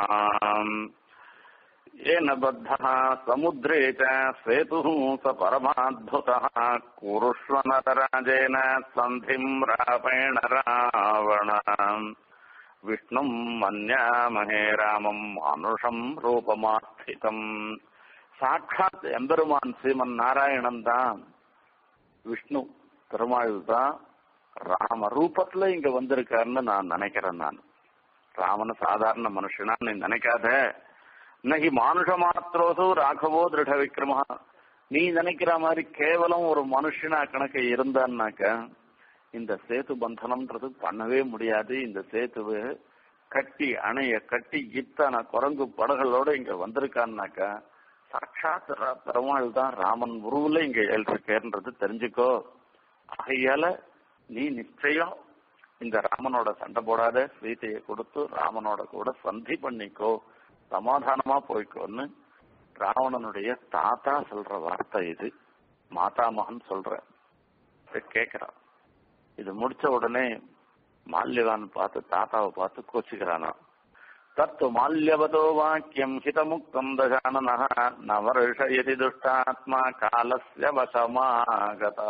येन बद्धः समुद्रे च सेतुः स परमाद्भुतः कुरुष्व नटराजेन सन्धिम् रापेण रावण விஷ்ணும் மன்யாமஹே ராமம் மானுஷம் ரூபமாஸ்திதம் சாட்சாத் எம்பெருமான் ஸ்ரீமன் நாராயணன் தான் விஷ்ணு பெருமாள் தான் ராம ரூபத்துல இங்க வந்திருக்காருன்னு நான் நினைக்கிறேன் நான் ராமன் சாதாரண மனுஷனா நீ நினைக்காத இன்னைக்கு மானுஷ மாத்திரோசோ ராகவோ திருட விக்ரமா நீ நினைக்கிற மாதிரி கேவலம் ஒரு மனுஷனா கணக்கு இருந்தான்னாக்க இந்த சேத்து பந்தனம்ன்றது பண்ணவே முடியாது இந்த சேத்துவை கட்டி அணைய கட்டி இத்தனை குரங்கு படகளோட இங்க வந்திருக்கான்னாக்கா சாட்சாத் ர- பெருமாள் தான் ராமன் உருவுல இங்க எழுதிருக்கேன்றது தெரிஞ்சுக்கோ ஆகையால நீ நிச்சயம் இந்த ராமனோட சண்டை போடாத சீதையை கொடுத்து ராமனோட கூட சந்தி பண்ணிக்கோ சமாதானமா போய்க்கோன்னு ராவணனுடைய தாத்தா சொல்ற வார்த்தை இது மாதாமகன் சொல்ற இதை கேக்குறான் இது முடிச்ச உடனே மால்யவான் பார்த்து தாத்தாவை பார்த்து கோச்சுக்கிறானா தத்து மால்யவதோ வாக்கியம் ஹிதமுக்தம் தசானன ந வருஷயதி துஷ்டாத்மா காலஸ்ய வசமாகதா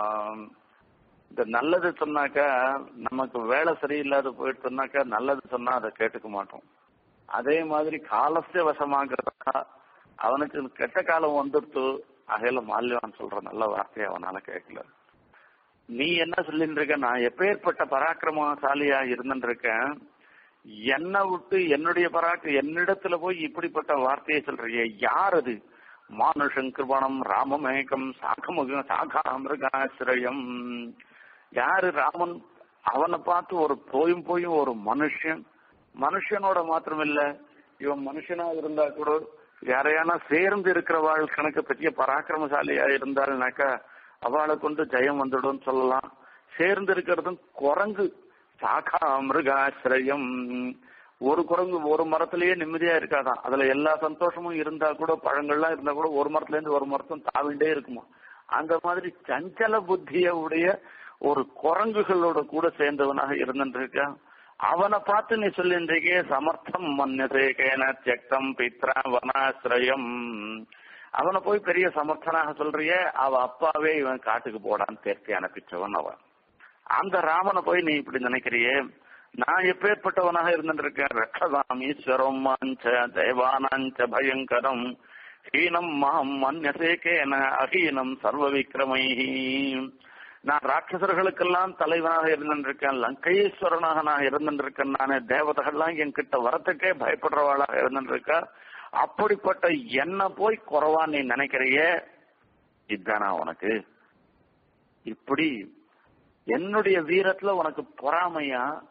இந்த நல்லது சொன்னாக்கா நமக்கு வேலை சரியில்லாத போயிட்டு சொன்னாக்கா நல்லது சொன்னா அதை கேட்டுக்க மாட்டோம் அதே மாதிரி காலஸ்ய வசமாகிறதா அவனுக்கு கெட்ட காலம் வந்துடுத்து அகையில மால்யவான் சொல்ற நல்ல வார்த்தையை அவனால கேட்கல நீ என்ன சொல்லிட்டு இருக்க நான் எப்பேற்பட்ட பராக்கிரமசாலியா இருந்துட்டு இருக்கேன் என்னை விட்டு என்னுடைய பராக்க என்னிடத்துல போய் இப்படிப்பட்ட வார்த்தையை சொல்றிய யார் அது மானுஷம் கிருபணம் ராமமேகம் சாகமுக சாகாமிருகாசிரயம் யாரு ராமன் அவனை பார்த்து ஒரு போயும் போயும் ஒரு மனுஷன் மனுஷனோட மாத்திரம் இல்ல இவன் மனுஷனா இருந்தா கூட யாரையானா சேர்ந்து இருக்கிறவாள் கணக்கு பெரிய பராக்கிரமசாலியா இருந்தாள்னாக்கா அவளை கொண்டு ஜெயம் வந்துடும் சொல்லலாம் சேர்ந்து இருக்கிறதும் குரங்கு சாகா மிருகாசிரயம் ஒரு குரங்கு ஒரு மரத்திலேயே நிம்மதியா இருக்காதான் அதுல எல்லா சந்தோஷமும் இருந்தா கூட பழங்கள்லாம் இருந்தா கூட ஒரு மரத்துல இருந்து ஒரு மரத்தும் தாவிண்டே இருக்குமா அந்த மாதிரி சஞ்சல புத்திய உடைய ஒரு குரங்குகளோட கூட சேர்ந்தவனாக இருந்துருக்கா அவனை பார்த்து நீ சொல்லின்றைக்கே சமர்த்தம் மன்யதேகேன தியக்தம் பித்ரா வனாசிரயம் அவனை போய் பெரிய சமர்த்தனாக சொல்றியே அவ அப்பாவே இவன் காட்டுக்கு போடான்னு தேர்த்தி அனுப்பிச்சவன் அவன் அந்த ராமனை போய் நீ இப்படி நினைக்கிறியே நான் எப்பேற்பட்டவனாக இருந்திருக்கேன் ரட்சதாம் ஈஸ்வரம் மாஞ்ச தேவானாஞ்ச பயங்கரம் ஹீனம் மாம் மன்யசேகேன அஹீனம் சர்வ விக்ரமை நான் ராட்சசர்களுக்கெல்லாம் தலைவனாக இருந்திருக்கேன் லங்கையீஸ்வரனாக நான் இருந்திருக்கேன் நானே தேவதைகள்லாம் என்கிட்ட வரத்துக்கே பயப்படுறவாளாக இருந்திருக்கா அப்படிப்பட்ட என்ன போய் குறவா நீ நினைக்கிறியே இதுதானா உனக்கு இப்படி என்னுடைய வீரத்துல உனக்கு பொறாமையா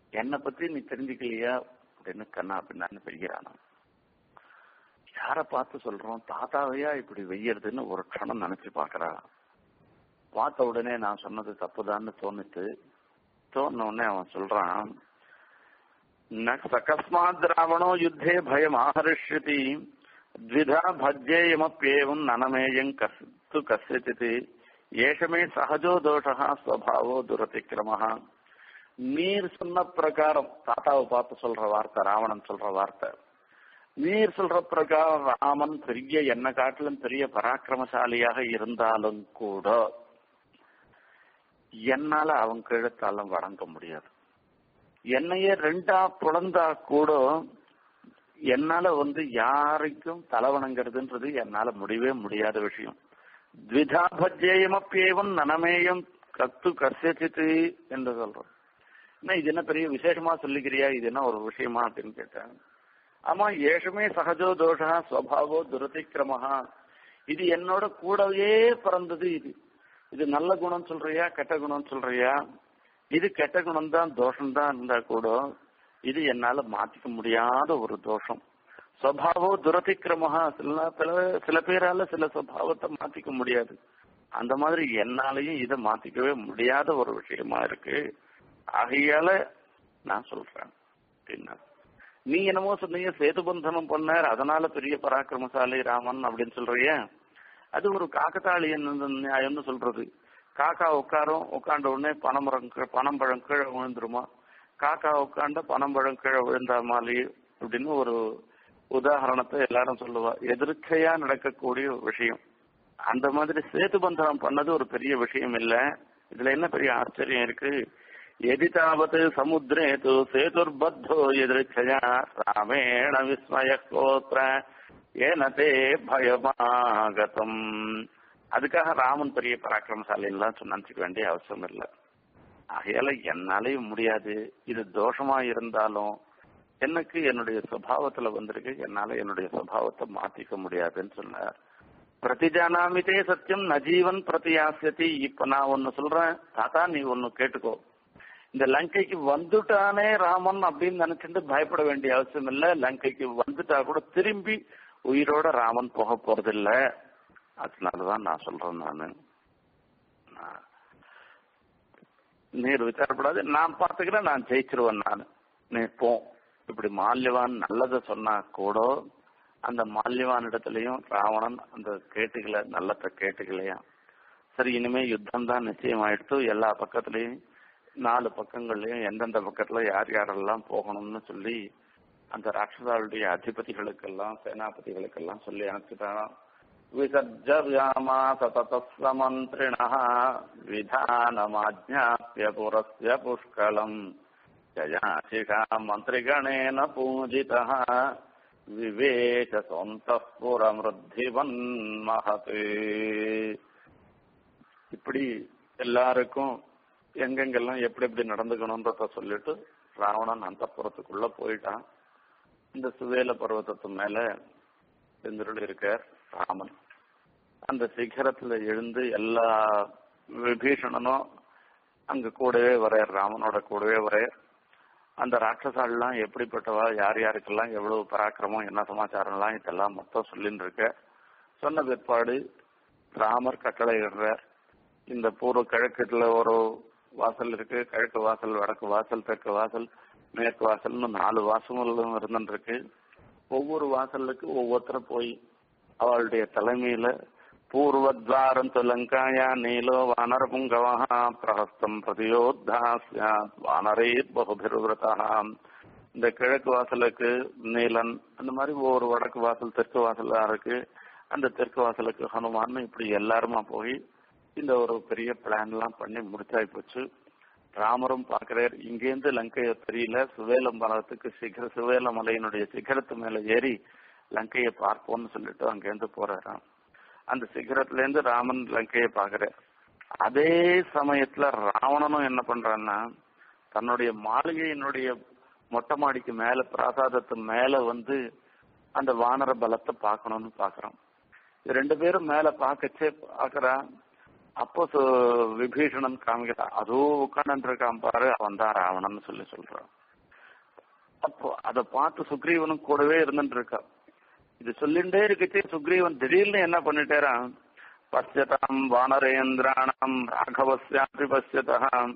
என்னை பத்தி நீ தெரிஞ்சுக்கலையா அப்படின்னு கண்ணா அப்படின்னு பெய்கிறானா யார பார்த்து சொல்றோம் தாத்தாவையா இப்படி வெய்யறதுன்னு ஒரு க்ஷணம் நினைச்சு பாக்குறா பார்த்த உடனே நான் சொன்னது தப்புதான்னு தோணுச்சு தோணுன உடனே அவன் சொல்றான் சகஸ்மாத் ராவணோ யுத்தே பயம் ஆஹரிஷ்யதி த்விதா பஜ்யேயமப்யேவம் நனமேயம் கஸ்து கசித்து ஏஷமே சகஜோ தோஷா ஸ்வபாவோ துரதிக்கிரமஹா நீர் சொன்ன பிரகாரம் தாத்தாவை பார்த்து சொல்ற வார்த்தை ராவணன் சொல்ற வார்த்தை நீர் சொல்ற பிரகாரம் ராமன் பெரிய என்ன காட்டிலும் பெரிய பராக்கிரமசாலியாக இருந்தாலும் கூட என்னால அவன் கீழத்தாலும் வழங்க முடியாது என்னையே ரெண்டா புலந்தா கூட என்னால வந்து யாருக்கும் தலைவணங்கிறதுன்றது என்னால முடியவே முடியாத விஷயம் த்விதா பஜ்யேயமப்பேவன் நனமேயம் கத்து கசித்து என்று சொல்றோம் என்ன இது என்ன பெரிய விசேஷமா சொல்லிக்கிறியா இது என்ன ஒரு விஷயமா அப்படின்னு கேட்டேன் ஆமா ஏஷமே சகஜோ தோஷா ஸ்வபாவோ துரதிக்கிரமஹா இது என்னோட கூடவே பிறந்தது இது இது நல்ல குணம் சொல்றியா கெட்ட குணம் சொல்றியா இது கெட்ட குணம் தான் தோஷம் தான் இருந்தா கூட இது என்னால மாத்திக்க முடியாத ஒரு தோஷம் சுவாவோ துரதிக்கிரமஹா சில பல சில பேரால சில சுவாவத்தை மாத்திக்க முடியாது அந்த மாதிரி என்னாலையும் இதை மாத்திக்கவே முடியாத ஒரு விஷயமா இருக்கு ஆகையால நான் சொல்றேன் அப்படின்னா நீ என்னமோ சொன்னீங்க சேது பந்தனம் பண்ணார் அதனால பெரிய பராக்கிரமசாலி ராமன் அப்படின்னு சொல்றிய அது ஒரு காக்கத்தாளி நியாயம்னு சொல்றது காக்கா உட்காரும் உட்காண்ட உடனே பனமரம் பனம்பழம் கீழே விழுந்துருமா காக்கா உட்காண்ட பனம்பழம் கீழே விழுந்தா மாதிரி அப்படின்னு ஒரு உதாரணத்தை எல்லாரும் சொல்லுவா எதிர்க்கையா நடக்கக்கூடிய ஒரு விஷயம் அந்த மாதிரி சேது பந்தனம் பண்ணது ஒரு பெரிய விஷயம் இல்ல இதுல என்ன பெரிய ஆச்சரியம் இருக்கு எதிதாவது சமுத்திரே து சேதுர்பத்தோ எதிர்ச்சயா ராமேண விஸ்மய கோத்திர ஏனதே பயமாகதம் அதுக்காக ராமன் பெரிய பராக்கிரமசாலி எல்லாம் நினைச்சுக்க வேண்டிய அவசியம் இல்லை ஆகையால என்னாலையும் முடியாது இது தோஷமா இருந்தாலும் எனக்கு என்னுடைய சுபாவத்துல வந்திருக்கு என்னால என்னுடைய சுபாவத்தை மாத்திக்க முடியாதுன்னு சொன்னார் பிரதிஜானாமிதே சத்தியம் நஜீவன் பிரதியாசியதி இப்ப நான் ஒன்னு சொல்றேன் தாத்தா நீ ஒன்னு கேட்டுக்கோ இந்த லங்கைக்கு வந்துட்டானே ராமன் அப்படின்னு நினைச்சிட்டு பயப்பட வேண்டிய அவசியம் இல்ல லங்கைக்கு வந்துட்டா கூட திரும்பி உயிரோட ராமன் போக போறதில்ல அதனாலதான் நான் சொல்றேன் நானு நீர் விசாரப்படாது நான் பாத்துக்கிறேன் நான் ஜெயிச்சிருவேன் நான் நீ போ இப்படி மால்யவான் நல்லதை சொன்னா கூட அந்த மால்யவான் இடத்துலயும் ராவணன் அந்த கேட்டுக்கல நல்லத கேட்டுக்கலையா சரி இனிமே யுத்தம் தான் நிச்சயம் ஆயிடுத்து எல்லா பக்கத்துலயும் நாலு பக்கங்கள்லயும் எந்தெந்த பக்கத்துல யார் யாரெல்லாம் போகணும்னு சொல்லி அந்த ராட்சசாவுடைய அதிபதிகளுக்கெல்லாம் சேனாபதிகளுக்கெல்லாம் சொல்லி அனுப்பிச்சுட்டான் விசர்ஜயாமாச ததஸ்வ மந்திரிணः விதானமாஜ்ஞாப்ய புரஸ்ய புஷ்கலம் ஜயாசிகா மந்திரிகணேன பூஜிதः விவேக சொந்தப்புரமிருத்திவன் மகத்து இப்படி எல்லாருக்கும் எங்கெங்கெல்லாம் எப்படி எப்படி நடந்துக்கணும்ன்றத சொல்லிட்டு ராவணன் அந்த புறத்துக்குள்ள போயிட்டான் இந்த சுவேல பர்வத்தத்து மேல செந்திருள் இருக்கார் ராமன் அந்த சிகரத்துல எழுந்து எல்லா விபீஷணனும் அங்க கூடவே வரையர் ராமனோட கூடவே வரையர் அந்த ராட்சசாலாம் எப்படிப்பட்டவா யார் யாருக்கெல்லாம் எவ்வளவு பராக்கிரமம் என்ன சமாச்சாரம்லாம் இதெல்லாம் மொத்தம் சொல்லின்னு இருக்க சொன்ன பிற்பாடு ராமர் கட்டளை இடுறார் இந்த பூர்வ கிழக்குல ஒரு வாசல் இருக்கு கிழக்கு வாசல் வடக்கு வாசல் தெற்கு வாசல் மேற்கு வாசல்னு நாலு வாசல்களும் இருந்துருக்கு ஒவ்வொரு வாசலுக்கு ஒவ்வொருத்தரும் போய் அவளுடைய தலைமையில பூர்வத்வாரம் லங்காயா நீலோ வானர புங்கவா பிரஹஸ்தம் பிரதியோத்தா சியாத் வானரே பகுபிருவிரதா இந்த கிழக்கு வாசலுக்கு நீலன் அந்த மாதிரி ஒவ்வொரு வடக்கு வாசல் தெற்கு வாசலா இருக்கு அந்த தெற்கு வாசலுக்கு ஹனுமான் இப்படி எல்லாருமா போய் இந்த ஒரு பெரிய பிளான் எல்லாம் பண்ணி முடிச்சாய் போச்சு ராமரும் பாக்குறார் இங்கேருந்து லங்கைய தெரியல சுவேலம் மரத்துக்கு சிகர சுவேல மலையினுடைய சிகரத்து மேல ஏறி லங்கையை பார்ப்போம்னு சொல்லிட்டு அங்கேருந்து போறாராம் அந்த சிகரத்துல இருந்து ராமன் லங்கையை பாக்குறார் அதே சமயத்துல ராவணனும் என்ன பண்றான்னா தன்னுடைய மாளிகையினுடைய மொட்டை மாடிக்கு மேல பிராசாதத்து மேல வந்து அந்த வானர பலத்தை பார்க்கணும்னு பாக்குறான் ரெண்டு பேரும் மேல பாக்கச்சே பாக்குறான் அப்போ சு- விபீஷணன் காமிக்கிறான் அதோ உட்காந்து இருக்கான் பாரு அவன் தான் ராவணன் சொல்லி சொல்றான் அப்போ அதை பார்த்து சுக்ரீவனும் கூடவே இருந்துட்டு இருக்கான் இது சொல்லிண்டே இருக்கச்சே சுக்ரீவன் திடீர்னு என்ன பண்ணிட்டேரான் பசியதாம் வானரேந்திராணம் ராഘவஸ்யாபி பசியதாம்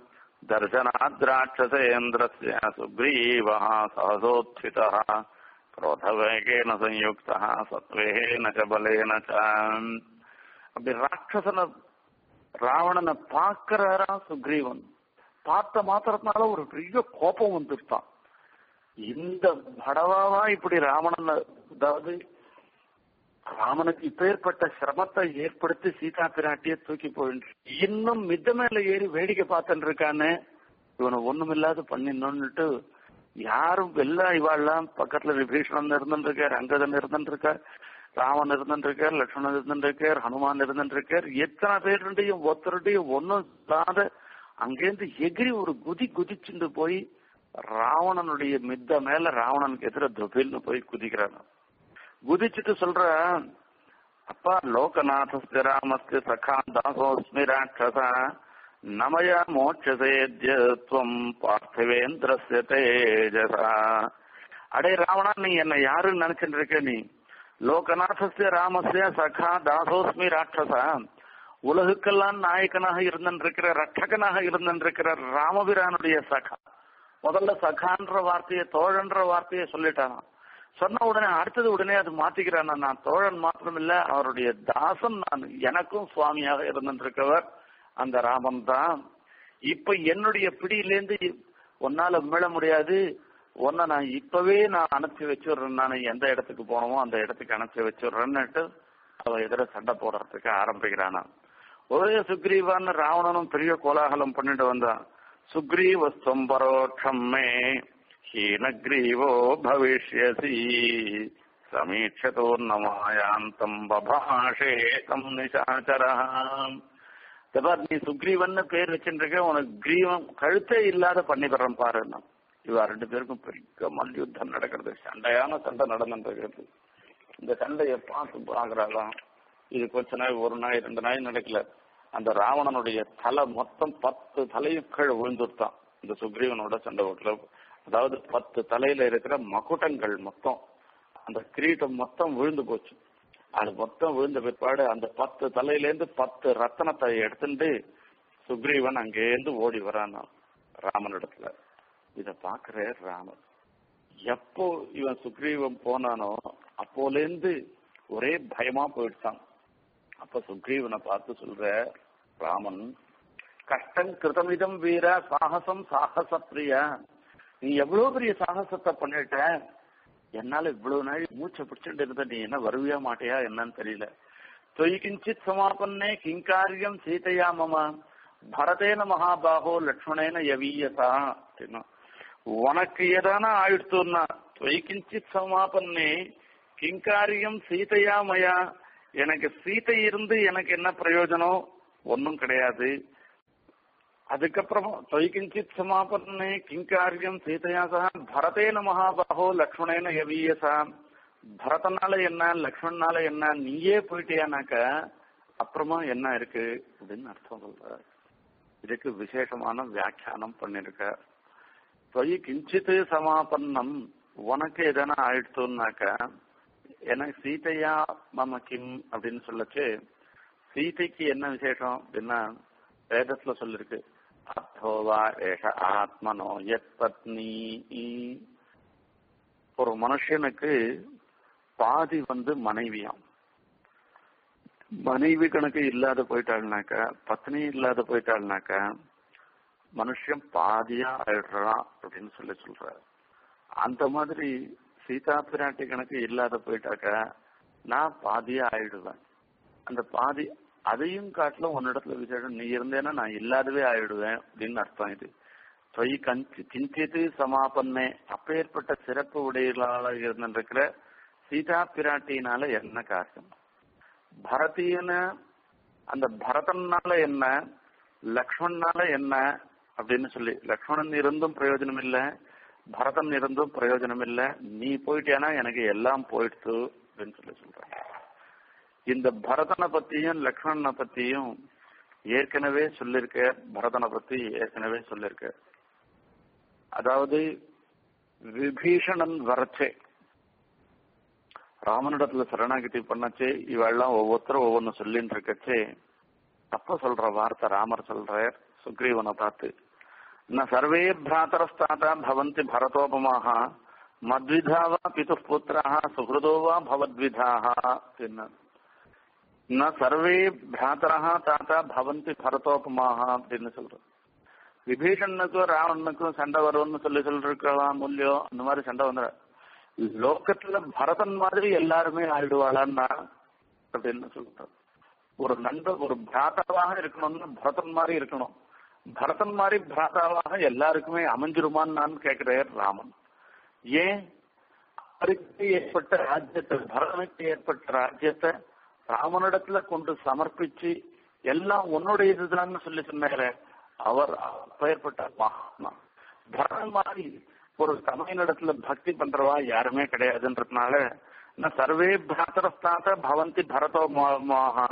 தர்சனாத்ராட்சசேந்திரஸ்ய சுக்ரீவः சஹசோत्थितः क्रोधवेगेन संयुक्तः सत्त्वेन च बलेन च அப்படி ராட்சசனை ராவணனை பார்க்கிறாரா சுக்ரீவன் பார்த்த மாத்திரத்தினால ஒரு பெரிய கோபம் வந்துருத்தான் இந்த படவாவா இப்படி ராவணன் அதாவது ராமனுக்கு இப்பேற்பட்ட சிரமத்தை ஏற்படுத்தி சீதா பிராட்டிய தூக்கி போயிட்டு இன்னும் மித்த மேல ஏறி வேடிக்கை பார்த்துட்டு இருக்கானே இவனை ஒண்ணுமில்லாத பண்ணினோன்னுட்டு யாரும் எல்லா இவாள்லாம் பக்கத்துல விபீஷணன் இருந்துட்டு இருக்கார் அங்கதன் இருந்துட்டு இருக்கார் ராமன் இருந்துட்டு இருக்கார் லட்சுமணன் இருந்துட்டு இருக்கார் ஹனுமான் இருந்துட்டு இருக்கார் எத்தனை பேருடையும் ஒருத்தருடையும் ஒன்னும் இல்லாத அங்கேருந்து எகிரி ஒரு குதி குதிச்சுட்டு போய் ராவணனுடைய மித்த மேல ராவணனுக்கு எதிர துபில்னு போய் குதிக்கிறான் குதிச்சுட்டு சொல்ற அப்பா லோகநாதஸ்ய ராமஸ்ய சகா தாசோஸ்மி ராட்சசா நமய மோட்சசேத்யத்வம் பார்த்திவேந்திரஸ்ய தேஜசா அடே ராவணா நீ என்ன யாருன்னு நினைச்சிட்டு இருக்க நீ லோகநாதஸ்ய ராமஸ்ய சகா தாசோஸ்மி ராட்சசா உலகுக்கெல்லாம் நாயகனாக இருந்திருக்கிற ரட்சகனாக இருந்திருக்கிற ராமபிரானுடைய சகா முதல்ல சகான்ற வார்த்தையை தோழன்ற வார்த்தையை சொல்லிட்டானாம் சொன்ன உடனே அடுத்தது உடனே அது மாத்திக்கிறான் நான் தோழன் மாத்திரம் இல்ல அவருடைய தாசன் நான் எனக்கும் சுவாமியாக இருந்திருக்கவர் அந்த ராமன் தான் இப்ப என்னுடைய பிடியிலேருந்து உன்னால மீள முடியாது உன்னை நான் இப்பவே நான் அனுப்பிச்சு வச்சுடுறேன் நான் எந்த இடத்துக்கு போனோமோ அந்த இடத்துக்கு அனுப்பிச்சு வச்சுடுறேன்னுட்டு அவ எதிர சண்டை போடுறதுக்கு ஆரம்பிக்கிறானா ஒரே சுக்ரீவான்னு ராவணனும் பெரிய கோலாகலம் பண்ணிட்டு வந்தான் சுக்ரீவஸ்தம் பரோட்சம் மே ஹீனக்ரீவோ பவிஷ்யசி சமீட்சதோர்ணமாயாந்தம் பபாஷே தம் நிசாச்சரம் தபார் நீ சுக்ரீவன் பேர் வச்சுருக்க உனக்கு கிரீவம் கழுத்தே இல்லாத பண்ணி தர்றேன் பாருன்னா இவா ரெண்டு பேருக்கும் பெரிய மல்யுத்தம் நடக்கிறது சண்டையான சண்டை நடந்துருக்கிறது இந்த சண்டையை பார்த்து பாக்குறாதான் இது கொஞ்ச நாள் ஒரு நாள் ரெண்டு நாள் நடக்கல அந்த ராவணனுடைய தலை மொத்தம் பத்து தலையும் கீழே விழுந்துட்டான் இந்த சுக்ரீவனோட சண்டை ஓட்டல அதாவது பத்து தலையில இருக்கிற மகுட்டங்கள் மொத்தம் அந்த கிரீட்டம் மொத்தம் விழுந்து போச்சு அது மொத்தம் விழுந்த பிற்பாடு அந்த பத்து தலையிலேருந்து பத்து ரத்தனத்தை எடுத்துட்டு சுக்ரீவன் அங்கேருந்து ஓடி வரானா ராமனிடத்துல இத பாக்குற ராமன் எப்போ இவன் சுக்ரீவன் போனானோ அப்போலேருந்து ஒரே பயமா போயிடுச்சான் அப்ப சுக்ரீவனை பார்த்து சொல்ற ராமன் கஷ்டம் கிருதமிதம் வீர சாகசம் சாகச பிரியா நீ எவ்வளவு பெரிய சாகசத்தை பண்ணிட்ட என்னால இவ்வளவு நாள் மூச்சை பிடிச்சிட்டு இருந்த நீ என்ன வருவியா மாட்டியா என்னன்னு தெரியல தொய் கிஞ்சித் சமாபன்னே கிங்காரியம் சீதையா மம பரதேன மகாபாகோ லக்ஷ்மணேன யவீயசா அப்படின்னா உனக்கு ஏதான ஆயிடுத்துன்னா தொய் கிஞ்சித் சமாபன்னே கிங்காரியம் சீதையா மயா எனக்கு சீதை இருந்து எனக்கு என்ன பிரயோஜனம் ஒன்னும் கிடையாது அதுக்கப்புறம் தொய்கிஞ்சித் சமாபன்னே கிங்காரியம் சீதையா சக பரதேன மகாபாகோ லக்ஷ்மணேன யவீயசா பரதனால என்ன லக்ஷ்மணனால என்ன நீயே போயிட்டியானாக்க அப்புறமா என்ன இருக்கு அப்படின்னு அர்த்தம் சொல்ற இதுக்கு விசேஷமான வியாக்கியானம் பண்ணிருக்க தொய் கிஞ்சித் சமாபன்னம் உனக்கு எதனா ஆயிடுத்துனாக்க எனக்கு சீதையா மம கிம் அப்படின்னு சொல்லச்சு சீதைக்கு என்ன விசேஷம் அப்படின்னா வேதத்துல சொல்லிருக்கு அத்தோவா ஏஷ ஆத்மனோ எத் பத்னி ஒரு மனுஷனுக்கு பாதி வந்து மனைவியாம் மனைவி கணக்கு இல்லாத போயிட்டாள்னாக்க பத்னி இல்லாத போயிட்டாள்னாக்க மனுஷன் பாதியா ஆயிடுறான் அப்படின்னு சொல்லி சொல்ற அந்த மாதிரி சீதா பிராட்டி கணக்கு இல்லாத போயிட்டாக்க நான் பாதியா ஆயிடுவேன் அந்த பாதி அதையும் காட்டிலும் உன்னிடத்துல விசேஷம் நீ இருந்தேன்னா நான் இல்லாதவே ஆயிடுவேன் அப்படின்னு அர்த்தம் இது தொய் கஞ்சி கிஞ்சித்து சமாபன்னே அப்பேற்பட்ட சிறப்பு உடையலாக இருந்திருக்கிற சீதா பிராட்டினால என்ன காரியம் பரதியன அந்த பரதன்னால என்ன லக்ஷ்மணனால என்ன அப்படின்னு சொல்லி லக்ஷ்மணன் இருந்தும் பிரயோஜனம் இல்ல பரதன் இருந்தும் பிரயோஜனம் இல்ல நீ போயிட்டேனா எனக்கு எல்லாம் போயிடுச்சு அப்படின்னு சொல்லி சொல்றாங்க இந்த பரதனை பத்தியும் லக்ஷ்மணனை பத்தியும் ஏற்கனவே சொல்லிருக்க பரதனை பத்தி ஏற்கனவே சொல்லிருக்க அதாவது விபீஷணன் வரச்சே ராமனிடத்துல சரணாகிதி பண்ணச்சே இவெல்லாம் ஒவ்வொருத்தரும் ஒவ்வொன்னு சொல்லின்னு இருக்கச்சே தப்ப சொல்ற வார்த்தை ராமர் சொல்ற சுக்ரீவனை பார்த்து ந சர்வே பிராத்தரஸ்தாத்தா பவந்தி பரதோபமாக மத்விதாவா பிது புத்திராக சுகிருதோவா பவத்விதாக அப்படின்னு ந சர்வே பிராத்தரா தாத்தா பவந்தி பரதோபமாக அப்படின்னு சொல்றோம் விபீஷனுக்கும் ராவணனுக்கும் சண்டை வரும்னு சொல்லி சொல்லிருக்கலாம் மூல்யம் அந்த மாதிரி சண்டை வந்துட லோகத்துல பரதன் மாதிரி எல்லாருமே ஆயிடுவாளான்னா அப்படின்னு சொல்றோம் ஒரு நண்பர் ஒரு பிராத்தாவாக இருக்கணும்னு பரதன் மாதிரி இருக்கணும் பரதன் மாதிரி பிராத்தாவாக எல்லாருக்குமே அமைஞ்சிருமான்னு நான் கேட்கிறேன் ராமன் ஏன் அவருக்கு ஏற்பட்ட ராஜ்யத்தை பரதனுக்கு ஏற்பட்ட ராஜ்யத்தை ராமனிடத்துல கொண்டு சமர்ப்பிச்சு எல்லாம் உன்னுடைய இதுதான்னு சொல்லி சொன்னாரு அவர் பெயர்பட்ட மகாத்மா பரதன் மாதிரி ஒரு தமிழ்நிடத்துல பக்தி பண்றவா யாருமே கிடையாதுன்றதுனால சர்வே பிராத்தரஸ்தாத்த பவந்தி பரதோ மோகா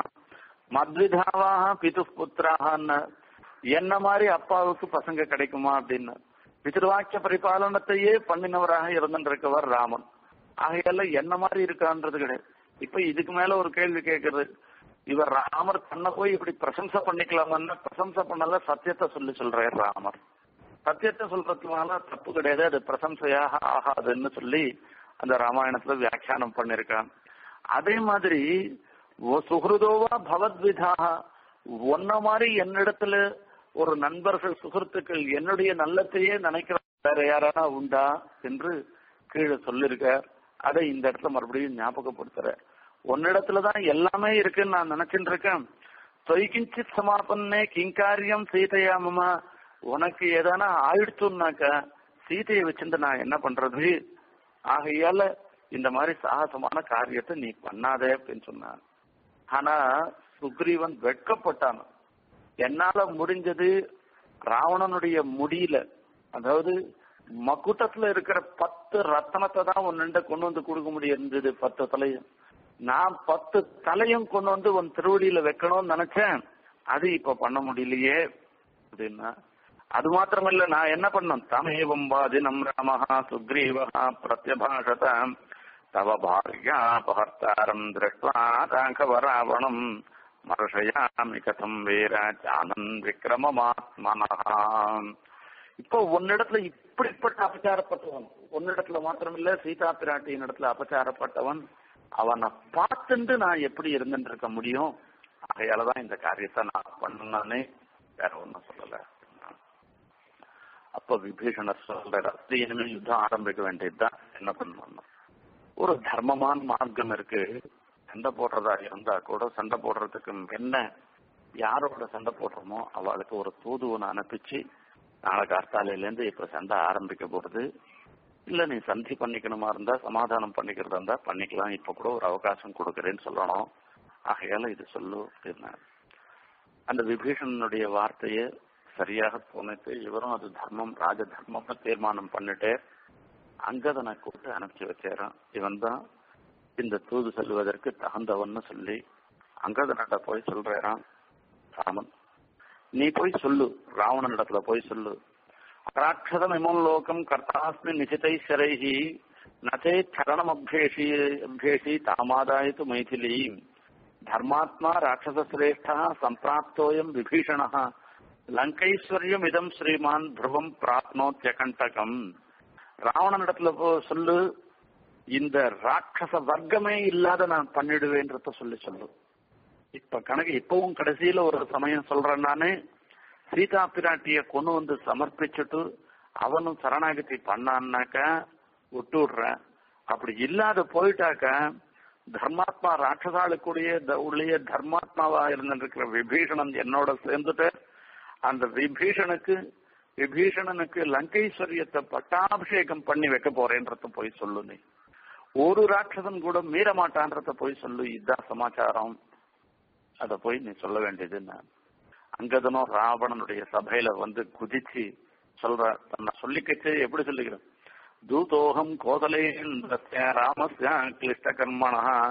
மத்விதாவாக பிது புத்திராகன்னு என்ன மாதிரி அப்பாவுக்கு பசங்க கிடைக்குமா அப்படின்னு பிதிருவாக்கிய பரிபாலனத்தையே பண்ணினவராக இருந்திருக்கவர் ராமன் ஆகையால என்ன மாதிரி இருக்கான்றது கிடையாது இப்ப இதுக்கு மேல ஒரு கேள்வி கேட்கறது இவர் ராமர் தன்னை போய் இப்படி பிரசம்சை பண்ணிக்கலாமான்னு பிரசம்சை பண்ணல சத்தியத்தை சொல்லி சொல்றாரு ராமர் சத்தியத்தை சொல்றதுனால தப்பு கிடையாது அது பிரசம்சையாக ஆகாதுன்னு சொல்லி அந்த ராமாயணத்துல வியாக்கியானம் பண்ணிருக்கான் அதே மாதிரி சுகிருதோவா பவத்விதாக ஒன்ன மாதிரி என்னிடத்துல ஒரு நண்பர்கள் சுகிருத்துக்கள் என்னுடைய நல்லத்தையே நினைக்கிற வேற யாரானா உண்டா என்று கீழே சொல்லிருக்க அதை இந்த இடத்துல மறுபடியும் ஞாபகப்படுத்துற உன்னிடத்துலதான் எல்லாமே இருக்குன்னு நான் நினைச்சுட்டு இருக்கேன் தொய்கிஞ்சித் சமாபன்னே கிங்காரியம் சீதையாமமா உனக்கு ஏதானா ஆயிடுச்சுன்னாக்க சீதையை வச்சிருந்து நான் என்ன பண்றது ஆகையால இந்த மாதிரி சாகசமான காரியத்தை நீ பண்ணாதே அப்படின்னு சொன்னான் ஆனா சுக்ரீவன் வெட்கப்பட்டான் என்னால முடிஞ்சது ராவணனுடைய முடியல அதாவது மக்குட்டத்துல இருக்கிற பத்து ரத்தனத்தை தான் உன்னிட்ட கொண்டு வந்து கொடுக்க முடியிருந்தது பத்து தலையும் நான் பத்து தலையும் கொண்டு வந்து உன் திருவடியில வைக்கணும்னு நினைச்சேன் அது இப்ப பண்ண முடியலையே அப்படின்னா அது மாத்திரமல்ல நான் என்ன பண்ணேன் தமேவம் வாதினம் ராமஹா சுக்ரீவஹா பிரத்யபாஷத தவ பாரியாபஹர்த்தாரம் திருஷ்வா ராഘவ ராவணம் மருஷயாமி கதம் வீர ஜானன் விக்ரமமாத்மனஹா இப்போ உன்னிடத்துல இப்படிப்பட்ட அபச்சாரப்பட்டவன் உன்னிடத்துல மாத்திரமில்ல சீதா பிராட்டியின் இடத்துல அபச்சாரப்பட்டவன் அவனை பார்த்துட்டு நான் எப்படி இருந்துட்டு இருக்க முடியும் ஆகையாலதான் இந்த காரியத்தை நான் பண்ணனே வேற ஒன்னும் சொல்லல அப்ப விபீஷணர் சொல்றாரு அப்படி இனிமேல் யுத்தம் ஆரம்பிக்க வேண்டியதுதான் என்ன பண்ணணும் ஒரு தர்மமான மார்க்கம் இருக்கு சண்டை போடுறதா இருந்தா கூட சண்டை போடுறதுக்கு என்ன யாரோட சண்டை போடுறோமோ அவளுக்கு ஒரு தூதுவனை அனுப்பிச்சு நாளை கார்த்தாலையில இருந்து இப்ப சண்டை ஆரம்பிக்க போறது இல்ல நீ சந்தி பண்ணிக்கணுமா இருந்தா சமாதானம் பண்ணிக்கிறதா இருந்தா பண்ணிக்கலாம் இப்ப கூட ஒரு அவகாசம் கொடுக்கறேன்னு சொல்லணும் ஆகையால இது சொல்லு அப்படின்னா அந்த விபீஷணனுடைய வார்த்தையை சரியாக போனது இவரும் அது தர்மம் ராஜ தர்மம்னு தீர்மானம் பண்ணிட்டு அங்கதனை கூப்பிட்டு அனுப்பிச்சு வச்சாரான் இவன் தான் இந்த தூது செல்வதற்கு தகுந்தவன்னு சொல்லி அங்கதனிட்ட போய் சொல்றான் ராமன் நீ போய் சொல்லு ராவணனிடத்துல போய் சொல்லு ராட்சதம் இமம் லோகம் கர்த்தாஸ்மி நிசிதைஸ்வரைஹி நச்சே சரணமபேஷி அபேஷி தாமாதாயித்து மைथिली धर्मात्मा राक्षसश्रेष्ठः सम्प्राप्तोऽयम् विभीषणः லங்கைஸ்வர்யம் ஸ்ரீமான் துருவம் பிராப்னோத்தியகண்டகம் ராவணனிடத்துல போ சொல்லு இந்த ராட்சச வர்க்கமே இல்லாத நான் பண்ணிடுவேன்றத சொல்லி சொல்லு இப்ப கணக்கு இப்பவும் கடைசியில ஒரு சமயம் சொல்றேன் நானு சீதா பிராட்டிய கொண்டு வந்து சமர்ப்பிச்சுட்டு அவனும் சரணாகதி பண்ணான்னாக்க விட்டு விடுறேன் அப்படி இல்லாத போயிட்டாக்க தர்மாத்மா ராட்சசாளுக்குடைய உள்ளே தர்மாத்மாவா இருந்திருக்கிற விபீஷணன் என்னோட சேர்ந்துட்டு அந்த விபீஷனுக்கு விபீஷணனுக்கு லங்கைஸ்வரியத்தை பட்டாபிஷேகம் பண்ணி வைக்க போறேன்றத போய் சொல்லு நீ ஒரு ராட்சசன் கூட மீற மாட்டான்றத போய் சொல்லு இதுதான் சமாச்சாரம் அத போய் நீ சொல்ல வேண்டியது நான் அங்கதனும் ராவணனுடைய சபையில வந்து குதிச்சு சொல்ற தன்னை சொல்லிக்கச்சு எப்படி சொல்லிக்கிறேன் தூதோகம் கோதலேந்திரஸ்ய ராமஸ்ய கிளிஷ்ட கர்மணா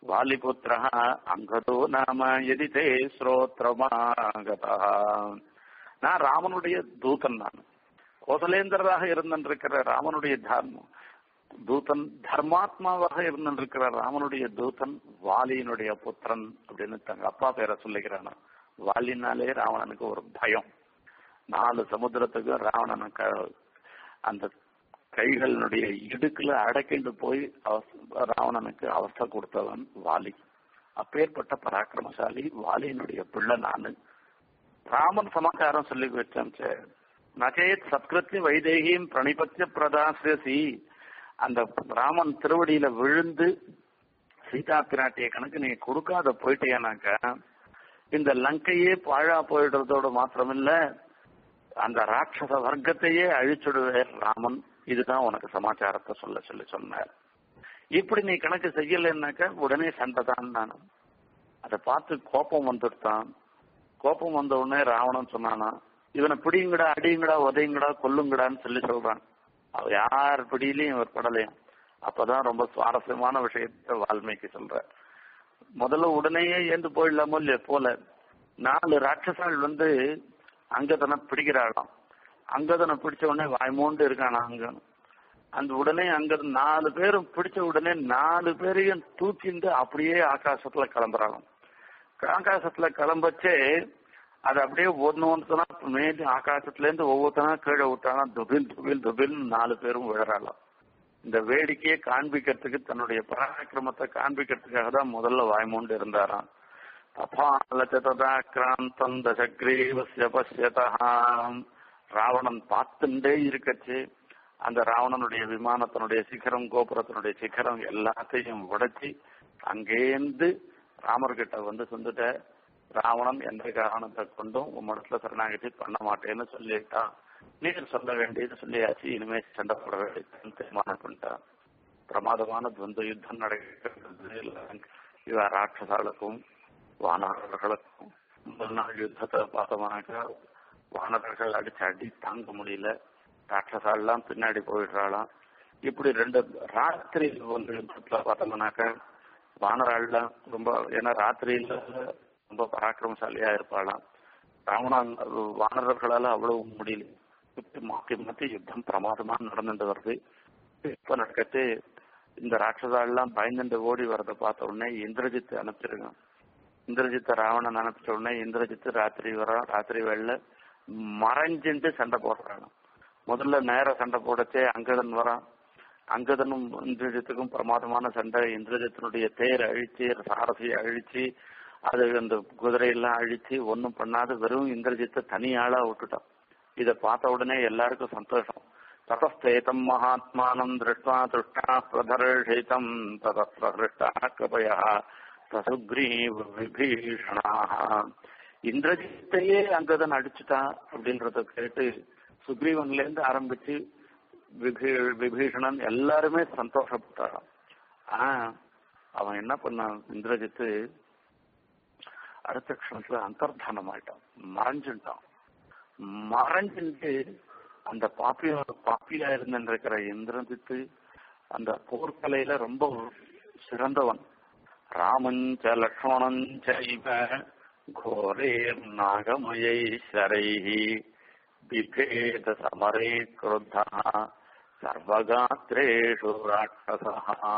வாலிபுத்திர அங்கதோ நாம எதி தே ஸ்ரோத்ரமாகதா நான் ராமனுடைய தூதன் நான் கோசலேந்திரராக இருந்திருக்கிற ராமனுடைய தர்மம் தூதன் தர்மாத்மாவாக இருந்திருக்கிற ராமனுடைய தூதன் வாலியினுடைய புத்திரன் அப்படின்னு தங்க அப்பா பேரை சொல்லிக்கிறானா வாலினாலே ராவணனுக்கு ஒரு பயம் நாலு சமுத்திரத்துக்கு ராவணனுக்கு அந்த கைகளினுடைய இடுக்குல அடக்கிண்டு போய் அவஸ்- ராவணனுக்கு அவஸ்தை கொடுத்தவன் வாலி அப்பேற்பட்ட பராக்கிரமசாலி வாலியினுடைய பிள்ளை நானு ராமன் சமாச்சாரம் சொல்லி வச்சேன் நகேத் சத்கிருத்தி வைதேகியும் பிரணிபத்திய பிரதாசியசி அந்த ராமன் திருவடியில விழுந்து சீதா பிராட்டிய கணக்கு நீ கொடுக்காத போயிட்டேனாக்கா இந்த லங்கையே பாழா போயிடுறதோடு மாத்திரமில்ல அந்த ராட்சச வர்க்கத்தையே அழிச்சுடுவேன் ராமன் இதுதான் உனக்கு சமாச்சாரத்தை சொல்ல சொல்லி சொன்னார் இப்படி நீ கணக்கு செய்யலைன்னாக்க உடனே சண்டை தான் நான் அதை பார்த்து கோபம் வந்துட்டான் கோபம் வந்த உடனே ராவணன் சொன்னானா இவனை பிடிங்கடா அடியுங்கடா உதையுங்கடா கொல்லுங்கடான்னு சொல்லி சொல்றான் அவ யார் பிடியிலையும் இவர் படலையும் அப்பதான் ரொம்ப சுவாரஸ்யமான விஷயத்த வால்மீகி சொல்ற முதல்ல உடனேயே ஏந்து போயிடலாமோ இல்லையோ போல நாலு ராட்சசால் வந்து அங்கதனை பிடிக்கிறாளாம் அங்கதனை பிடிச்ச உடனே வாய்மூண்டு இருக்கானா அங்க அந்த உடனே அங்க நாலு பேரும் பிடிச்ச உடனே நாலு பேரையும் தூக்கிண்டு அப்படியே ஆகாசத்துல கிளம்புறாங்க ஆகாசத்துல கிளம்பச்சே அது அப்படியே ஒன்னு ஒன்றுனா மேலே ஆகாசத்துல இருந்து ஒவ்வொருத்தனா கீழே விட்டானா துபில் துபில் துபில் நாலு பேரும் விழறாளாம் இந்த வேடிக்கையை காண்பிக்கிறதுக்கு தன்னுடைய பராக்கிரமத்தை காண்பிக்கிறதுக்காக தான் முதல்ல வாய்மூண்டு இருந்தாராம் தபாலச்சதாக்கிராந்தம் தசக்ரீவசிய பசியதா ராவணன் பார்த்துட்டே இருக்கச்சு அந்த ராவணனுடைய விமானத்தினுடைய சிகரம் கோபுரத்தினுடைய சிகரம் எல்லாத்தையும் உடைச்சி அங்கேருந்து ராமர்கிட்ட வந்து சொல்லிட்ட ராவணன் எந்த காரணத்தை கொண்டும் உம்மிடத்துல சரணாகதி பண்ண மாட்டேன்னு சொல்லிட்டான் நீர் சொல்ல வேண்டியது சொல்லியாச்சு இனிமே சண்டை போட வேண்டியதுன்னு தீர்மானம் பண்ணிட்டான் பிரமாதமான துவந்த யுத்தம் நடக்கிறது இவ ராட்சசாளுக்கும் வானரர்களுக்கும் முதல் நாள் யுத்தத்தை பார்த்தோம்னாக்கா வானரர்கள் அடிச்சு அடி தாங்க முடியல ராட்சசாலாம் பின்னாடி போயிடுறாளாம் இப்படி ரெண்டு ராத்திரி ஒரு யுத்தத்துல பார்த்தோம்னாக்கா வானராள்லாம் ரொம்ப ஏன்னா ராத்திரியில ரொம்ப பராக்கிரமசாலியா இருப்பாளாம் ராவணன் வானரர்களால அவ்வளவு முடியல இப்படி மாத்தி மாத்தி யுத்தம் பிரமாதமா நடந்துட்டு வருது இப்ப நடக்கத்து இந்த ராட்சசாலாம் பயந்துட்டு ஓடி வரதை பார்த்த உடனே இந்திரஜித் அனுப்பிச்சிருக்கான் இந்திரஜித்த ராவணன் அனுப்பிச்ச உடனே இந்திரஜித் ராத்திரி வரான் ராத்திரி வேளையில மறைஞ்சுட்டு சண்டை போடுறாங்க முதல்ல நேர சண்டை போடச்சே அங்கதன் வரான் அங்கதனும் இந்திரஜித்துக்கும் பிரமாதமான சண்டை இந்திரஜித்தினுடைய தேர் அழிச்சு சாரதியை அழிச்சு அது அந்த குதிரையெல்லாம் அழிச்சு ஒன்னும் பண்ணாத வெறும் இந்திரஜித்தை தனி ஆளா விட்டுட்டான் இத பார்த்த உடனே எல்லாருக்கும் சந்தோஷம் ததஸ்தேதம் மகாத்மானம் திருஷ்டா துஷ்டா பிரதர்ஷிதம் ததஸ்ரஹிருஷ்டா கபயா தசுக்ரீவ விபீஷணாக இந்திரஜித்தையே அங்கதான் அடிச்சுட்டான் அப்படின்றத கேட்டு சுக்ரீவன்ல இருந்து ஆரம்பிச்சு விபீ- விபீஷணன் எல்லாருமே சந்தோஷப்பட்டாராம் ஆனா அவன் என்ன பண்ணான் இந்திரஜித்து அடுத்த க்ஷணத்துல அந்தர்தானம் ஆயிட்டான் மறைஞ்சுட்டான் மறைஞ்சுட்டு அந்த பாப்பியா பாப்பியா இருந்திருக்கிற இந்திரஜித்து அந்த போர்க்கலையில ரொம்ப சிறந்தவன் ராமஞ்ச லக்ஷ்மணஞ்சைவ கோரேர் நாகமயை சரைஹி பிபேத சமரே क्रुद्धः சர்வகாத்ரேஷு ராட்சசா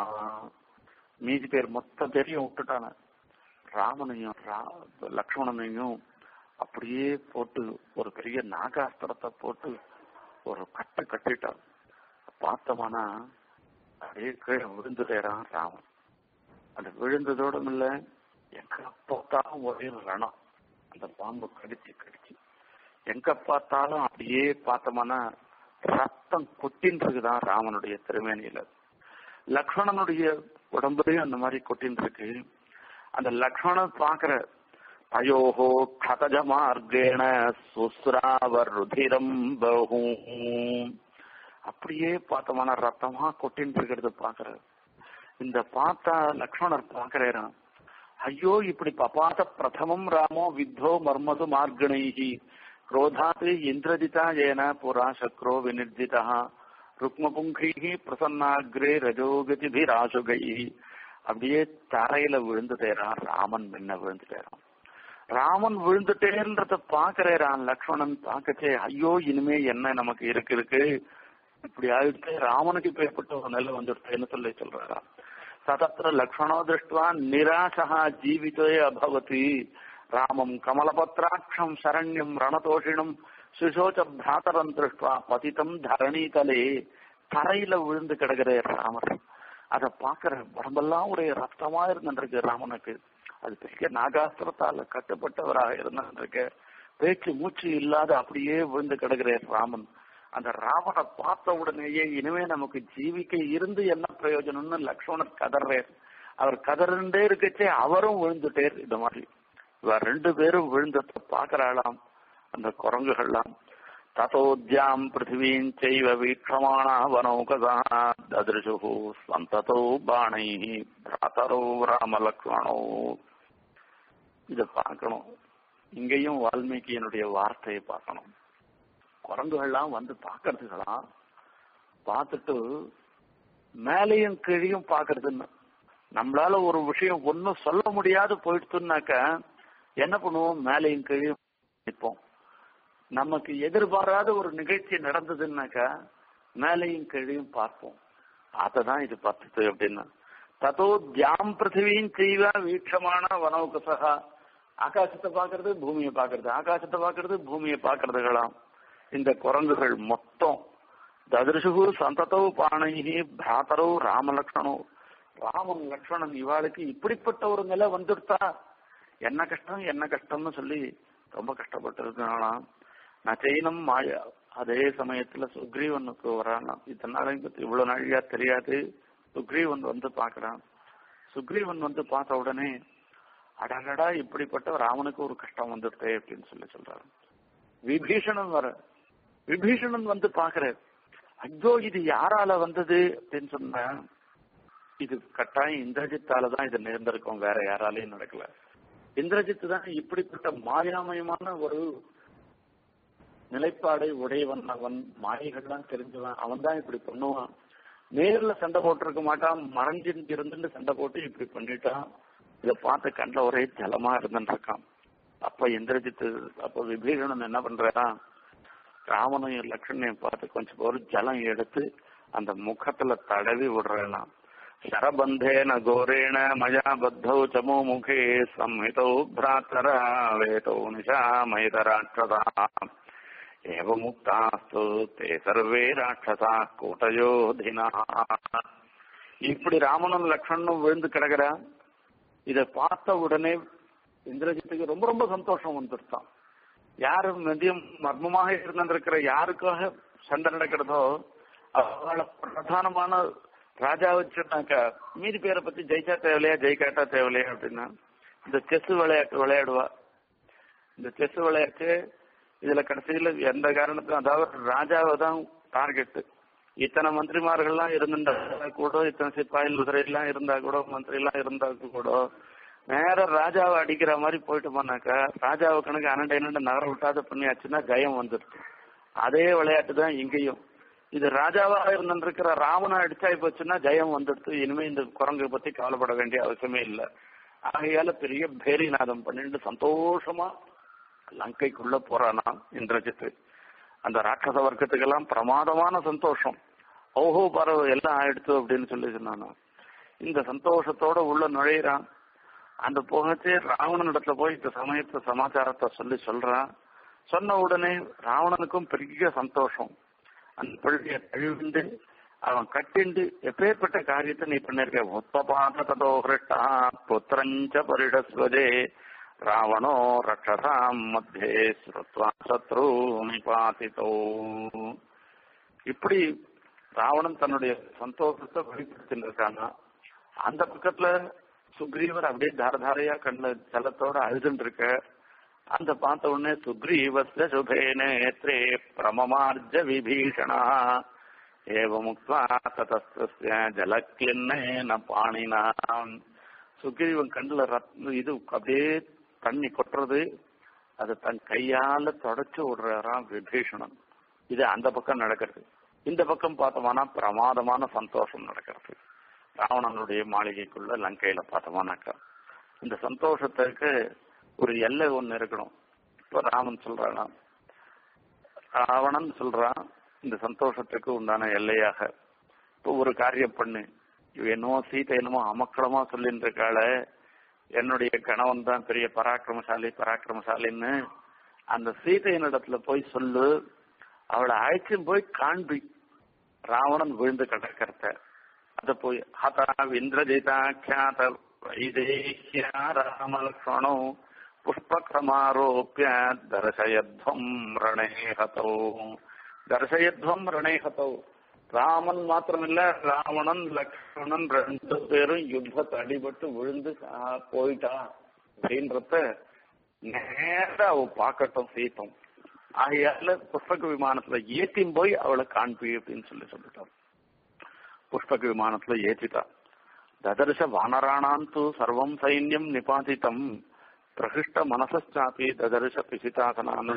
மீதி பேர் மொத்த பேரையும் விட்டுட்டான ராமனையும் ரா- லக்ஷ்மணனையும் அப்படியே போட்டு ஒரு பெரிய நாகாஸ்திரத்தை போட்டு ஒரு கட்டை கட்டிட்டான் பார்த்தோம்னா அப்படியே கீழே விழுந்துட்டேறான் ராமன் அது விழுந்ததோடும் இல்ல எங்க பார்த்தாலும் ஒரே ரணம் அந்த பாம்பு கடிச்சு கடிச்சு எங்க பார்த்தாலும் அப்படியே பார்த்தோம்னா ரத்தம் கொட்டின்னு இருக்குதான் ராமனுடைய திருமேனியில லக்ஷ்மணனுடைய உடம்புலயும் அந்த மாதிரி கொட்டின்னு இருக்கு அந்த லக்ஷ்மணன் பாக்குற அயோஹோ கதஜ மார்க்கேண சுஸ்ராவர் ருதிரம் பகு அப்படியே பார்த்தோம்னா ரத்தமா கொட்டின்னு இருக்கிறது பாக்குற இந்த பார்த்தா லக்ஷ்மணர் பாக்குறாராம் ஐயோ இப்படி பபாத பிரதமம் ராமோ வித்தோ மர்மது மார்கணைஹி क्रोधात् इन्द्रजिता येन पुरा शक्रो विनिर्जितः रुक्मपुङ्खैः प्रसन्नाग्रे रजोगतिभिराशुगैः அப்படியே தரையில விழுந்துட்டேறான் ராமன் முன்ன விழுந்துட்டேறான் ராமன் விழுந்துட்டேன்றத பாக்குறேறான் லக்ஷ்மணன் பார்க்கச்சே ஐயோ இனிமே என்ன நமக்கு இருக்கு இருக்கு இப்படி ஆயிடுச்சு ராமனுக்கு இப்ப ஏற்பட்ட ஒரு நிலை வந்துடுச்சேன்னு சொல்லி சொல்றாராம் சதத்திர லக்ஷ்மணோ திருஷ்டுவா நிராசா ஜீவிதே அபவதி ராமம் கமலபத்ராட்சம் சரண்யம் ரணதோஷிணும் சுசோச்ச பிராத்தரம் திருஷ்டுவா பதித்தம் தரணீதலே தரையில விழுந்து கிடக்கிற ராமர் அத பாக்குற உடம்பெல்லாம் ஒரே ரத்தமா இருந்துருக்கு ராமனுக்கு அது பெரிய நாகாஸ்திரத்தால கட்டுப்பட்டவராக இருந்திருக்கு பேச்சு மூச்சு இல்லாத அப்படியே விழுந்து கிடக்கிறார் ராமன் அந்த ராவனை பார்த்த உடனேயே இனிமே நமக்கு ஜீவிக்க இருந்து என்ன பிரயோஜனம்னு லக்ஷ்மணர் கதறார் அவர் கதறண்டே இருக்கச்சே அவரும் விழுந்துட்டேர் இந்த மாதிரி இவர் ரெண்டு பேரும் விழுந்ததை பாக்குறாளாம் அந்த குரங்குகள்லாம் ததோத்யாம் பிருத்திவீம் செய்வ வீட்சமானா வனௌகதா ததிருஷு சந்ததோ பாணை பிராத்தரோ ராமலக்ஷ்மணோ இத பார்க்கணும் இங்கேயும் வால்மீகியனுடைய வார்த்தையை பார்க்கணும் குரங்குகள்லாம் வந்து பாக்குறதுக்கெல்லாம் பார்த்துட்டு மேலையும் கீழையும் பாக்குறதுன்னு நம்மளால ஒரு விஷயம் ஒன்னும் சொல்ல முடியாது போயிடுச்சுன்னாக்க என்ன பண்ணுவோம் மேலையும் கீழையும் நிற்போம் நமக்கு எதிர்பாராத ஒரு நிகழ்ச்சி நடந்ததுன்னாக்கா மேலையும் கீழையும் பார்ப்போம் அததான் இது பார்த்துட்டு அப்படின்னா ததோ தியாம் பிருத்திவியும் செய்வா வீட்சமான வனவுகசகா ஆகாசத்தை பாக்குறது பூமியை பாக்குறது ஆகாசத்தை பாக்குறது பூமியை பாக்குறதுகளாம் இந்த குரங்குகள் மொத்தம் ததிருஷு சந்ததோ பாணைகி பிராத்தரோ ராமலக்ஷ்மணோ ராமன் லக்ஷ்மணன் இவாளுக்கு இப்படிப்பட்ட ஒரு நிலை வந்துடுத்தா என்ன கஷ்டம் என்ன கஷ்டம்னு சொல்லி ரொம்ப கஷ்டப்பட்டு இருக்கானாம் நச்சைனம் மாயா அதே சமயத்துல சுக்ரீவனுக்கு வரானா இதனால பத்தி இவ்வளவு நாழியா தெரியாது சுக்ரீவன் வந்து பாக்குறான் சுக்ரீவன் வந்து பார்த்த உடனே அடடடா இப்படிப்பட்ட ராமனுக்கு ஒரு கஷ்டம் வந்துடுதே அப்படின்னு சொல்லி சொல்றாரு விபீஷணன் வர விபீஷணன் வந்து பாக்குறாரு ஐயோ இது யாரால வந்தது அப்படின்னு சொன்ன இது கட்டாயம் இந்திரஜித்தால தான் இது நேர்ந்திருக்கும் வேற யாராலையும் நடக்கல இந்திரஜித் தான் இப்படிப்பட்ட மாயாமயமான ஒரு நிலைப்பாடை உடையவன் அவன் மாயைகள்லாம் தெரிஞ்சவன் அவன் தான் இப்படி பண்ணுவான் நேர்ல சண்டை போட்டிருக்க மாட்டான் மறைஞ்சிருந்து இருந்துட்டு சண்டை போட்டு இப்படி பண்ணிட்டான் இத பார்த்த கண்ட ஒரே ஜலமா இருந்துட்டு இருக்கான் அப்ப இந்திரஜித் அப்ப விபீஷணன் என்ன பண்றான் ராமனையும் லக்ஷ்மணையும் பார்த்து கொஞ்சம் ஒரு ஜலம் எடுத்து அந்த முகத்துல தடவி விடுறேனா शरबन्धेन घोरेण मया बद्धौ चमो मुखे संहितौ भ्रातर वेतौ निशामयितराक्षसाः एवमुक्तास्तु ते सर्वे ராட்சசா கூட்டயோதினா இப்படி ராமனும் லக்ஷ்மணனும் விழுந்து கிடக்குறா இத பார்த்த உடனே இந்திரஜித்துக்கு ரொம்ப ரொம்ப சந்தோஷம் வந்துருத்தான் யாரு மதியம் மர்மமாக இருந்திருக்கிற யாருக்காக சண்டை நடக்கிறதோ அவளை பிரதானமான ராஜா வச்சுட்டாக்கா மீதி பேரை பத்தி ஜெயிச்சா தேவையில்லையா ஜெயிக்காட்டா தேவையில்லையா அப்படின்னா இந்த செஸ் விளையாட்டு விளையாடுவா இந்த செஸ் விளையாட்டு இதுல கடைசியில எந்த காரணத்துக்கும் அதாவது ராஜாவை தான் டார்கெட் இத்தனை மந்திரிமார்கள்லாம் இருந்திருந்தா கூட இத்தனை சிப்பாயில் குதிரையெல்லாம் இருந்தா கூட மந்திரி எல்லாம் இருந்தா கூட நேர ராஜாவை அடிக்கிற மாதிரி போயிட்டு போனாக்கா ராஜாவை கணக்கு அனண்ட என்னண்ட நகர விட்டாத பண்ணியாச்சுன்னா ஜெயம் வந்துடுது அதே விளையாட்டு தான் இங்கேயும் இது ராஜாவா இருந்திருக்கிற ராவணன் அடிச்சாய் போச்சுன்னா ஜெயம் வந்துடுது இனிமே இந்த குரங்கை பத்தி கவலைப்பட வேண்டிய அவசியமே இல்லை ஆகையால பெரிய பேரிநாதம் பண்ணிட்டு சந்தோஷமா லங்கைக்குள்ள போறானா இந்திரஜித்து அந்த ராட்சச வர்க்கத்துக்கெல்லாம் பிரமாதமான சந்தோஷம் ஓஹோ பரவ எல்லாம் ஆயிடுச்சு அப்படின்னு சொல்லி சொன்னானா இந்த சந்தோஷத்தோட உள்ள நுழையிறான் அந்த போகச்சே ராவணன் இடத்துல போய் இந்த சமயத்து சமாச்சாரத்தை சொல்லி சொல்றான் சொன்ன உடனே ராவணனுக்கும் பெரிய சந்தோஷம் அந்த பிள்ளைய தழுவிண்டு அவன் கட்டிண்டு எப்பேற்பட்ட காரியத்தை நீ பண்ணிருக்க உத்தபாத ததோ ஹிருஷ்டா புத்திரஞ்ச பரிடஸ்வதே ராவணோ ரக்ஷசாம் மத்தியே ஸ்ருத்வா சத்ரு நிபாதித்தோ இப்படி ராவணன் தன்னுடைய சந்தோஷத்தை வெளிப்படுத்தின்னு இருக்கானா அந்த பக்கத்துல சுக்ரீவர் அப்படியே தாரதாரையா கண்ண ஜலத்தோட அழுதுன்னு இருக்க அந்த பார்த்த உடனே சுக்ரீவஸ்ய சுபே நேத்ரே பிரமமார்ஜ விபீஷணா ஏவமுக்வா ததஸ்திய ஜலக்கிண்ணேன பாணினா சுக்ரீவன் கண்ணுல ரத் இது அப்படியே தண்ணி கொட்டுறது அதை தன் கையால தொடச்சு விடுறாராம் விபீஷணன் இது அந்த பக்கம் நடக்கிறது இந்த பக்கம் பார்த்தோம்னா பிரமாதமான சந்தோஷம் நடக்கிறது ராவணனுடைய மாளிகைக்குள்ள லங்கையில பார்த்தோமானாக்கா இந்த சந்தோஷத்துக்கு ஒரு எல்லை ஒண்ணு இருக்கணும் இப்ப ராமன் சொல்றானா ராவணன் சொல்றான் இந்த சந்தோஷத்துக்கு உண்டான எல்லையாக இப்போ ஒரு காரியம் பண்ணு இவ என்னமோ சீதை என்னமோ அமக்களமா சொல்லிட்டு இருக்காள என்னுடைய கணவன் தான் பெரிய பராக்கிரமசாலி பராக்கிரமசாலின்னு அந்த சீதையினிடத்துல போய் சொல்லு அவளை அழைச்சும் போய் காண்பி ராவணன் விழுந்து கிடக்கிறத அத போய் ஹதா இந்திரஜிதாக்கியாத வைதேஹ்யா ராமலக்ஷ்மணோ புஷ்பக்ரமாரோப்பிய தர்சயத்வம் ரணேஹதோ தர்சயத்வம் ரணேஹதோ ராமன் மாத்திரமில்ல ராவணன் லக்ஷ்மணன் ரெண்டு பேரும் யுத்தத்தை அடிபட்டு விழுந்து சா- போயிட்டா அப்படின்றத நேரா அவ பார்க்கட்டும் சீத்தம் ஆகையால புஷ்பக விமானத்துல ஏத்தியும் போய் அவளை காண்பி அப்படின்னு சொல்லி சொல்லிட்டான் புஷ்பக விமானத்துல ஏத்திட்டா ததர்ஷ வானராணாம் தூ சர்வம் சைன்யம் நிபாதிதம் பிரகிஷ்ட மனசாப்பி ததர்ஷ பிசிதாசனான்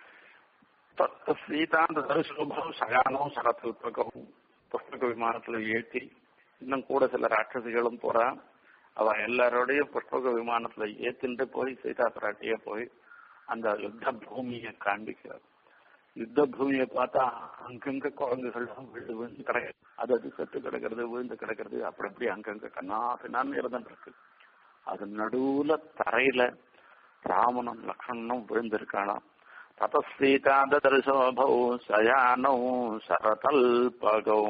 தத்த சீதா ததர்ஷோபம் சயானோ சரத்ல்பகம் புஷ்பக விமானத்துல ஏற்றி இன்னும் கூட சில ராட்சசிகளும் போறா அவ எல்லாரோடையும் புஷ்பக விமானத்துல ஏத்திட்டு போய் சீதா பிராட்டிய போய் அந்த யுத்த பூமியை காண்பிக்கிறார் யுத்த பூமியை பார்த்தா அங்கங்க குழந்தைகள் விழுந்து விழுந்து கிடக்கு அது அது செத்து கிடக்கிறது விழுந்து கிடக்கிறது அப்படி அப்படி அங்கங்க கண்ணா பின்னான்னு இருந்துட்டு இருக்கு அது நடுவுல தரையில ராமனும் லக்ஷ்மணனும் விழுந்திருக்காளாம் ததசீதாதர்சோபௌ சயானௌ சரதல்பகௌ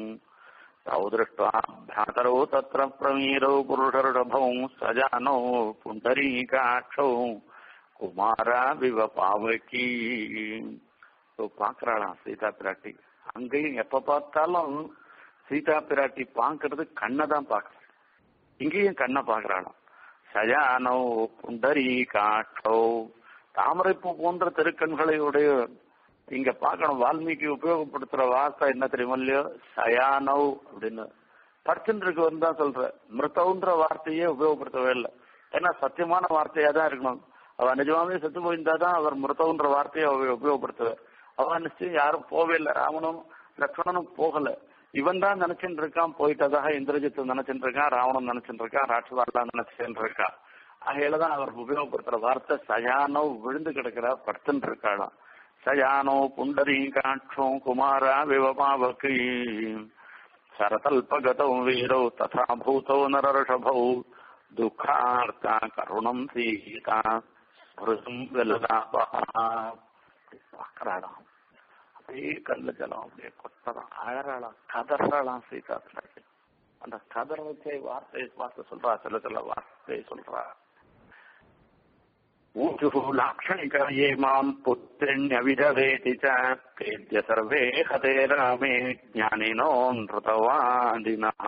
तौ दृष्ट्वा भ्रातरौ तत्र प्रमीरौ पुरुषर्षभौ सजानौ पुण्डरीकाक्षौ குமாராவிவ பாவகி பாக்குறாளாம் சீதா பிராட்டி அங்கேயும் எப்ப பார்த்தாலும் சீதா பிராட்டி பாக்குறது கண்ணை தான் பாக்குற இங்கேயும் கண்ணை பாக்குறாளாம் சயானோ புண்டரி காட்டோ தாமரைப்பூ போன்ற திருக்கண்களை உடைய இங்க பார்க்கணும் வால்மீகி உபயோகப்படுத்துற வார்த்தை என்ன தெரியுமா இல்லையோ சயானவ் அப்படின்னு படுத்துட்டு இருக்கவன் தான் சொல்ற மிருத்தவுன்ற வார்த்தையே உபயோகப்படுத்தவே இல்லை ஏன்னா சத்தியமான வார்த்தையா தான் இருக்கணும் அவ நிஜமாவே செத்து போயிருந்தாதான் அவர் மிருத்தவுன்ற வார்த்தையை அவ உபயோகப்படுத்துவார் அவ நிச்சயம் யாரும் போவே இல்லை ராவணனும் லக்ஷ்மணனும் போகல இவன் தான் நினைச்சுட்டு இருக்கான் போயிட்டதாக இந்திரஜித்து நினைச்சுட்டு இருக்கான் ராவணன் நினைச்சுட்டு இருக்கான் ராட்சதாலாம் நினைச்சுட்டு இருக்கான் அகையில தான் அவர் உபயோகப்படுத்துற வார்த்தை சயானோ விழுந்து கிடக்கிறா படுத்துட்டு இருக்காளாம் சயானோ புண்டரீகாட்சோ குமாரா விவபாவகி சரதல்பகதௌ வீரௌ ததா பூதௌ நரர்ஷபௌ துக்கார்த்தா கருணம் சீதா ஸ்மிருதம் பார்க்கறாளாம் அப்படியே கல்ல ஜலம் அப்படியே கொட்டலாம் அழறாளாம் கதறாளாம் சீதா பிராட்டி அந்த கதற வச்சே வார்த்தை வார்த்தை சொல்றா சில சில வார்த்தை சொல்றா ऊचुः लाक्षणिक ये माम् पुत्रिण्यविधवेति च प्रेद्य सर्वे हते रामे ज्ञानिनो नृतवादिनः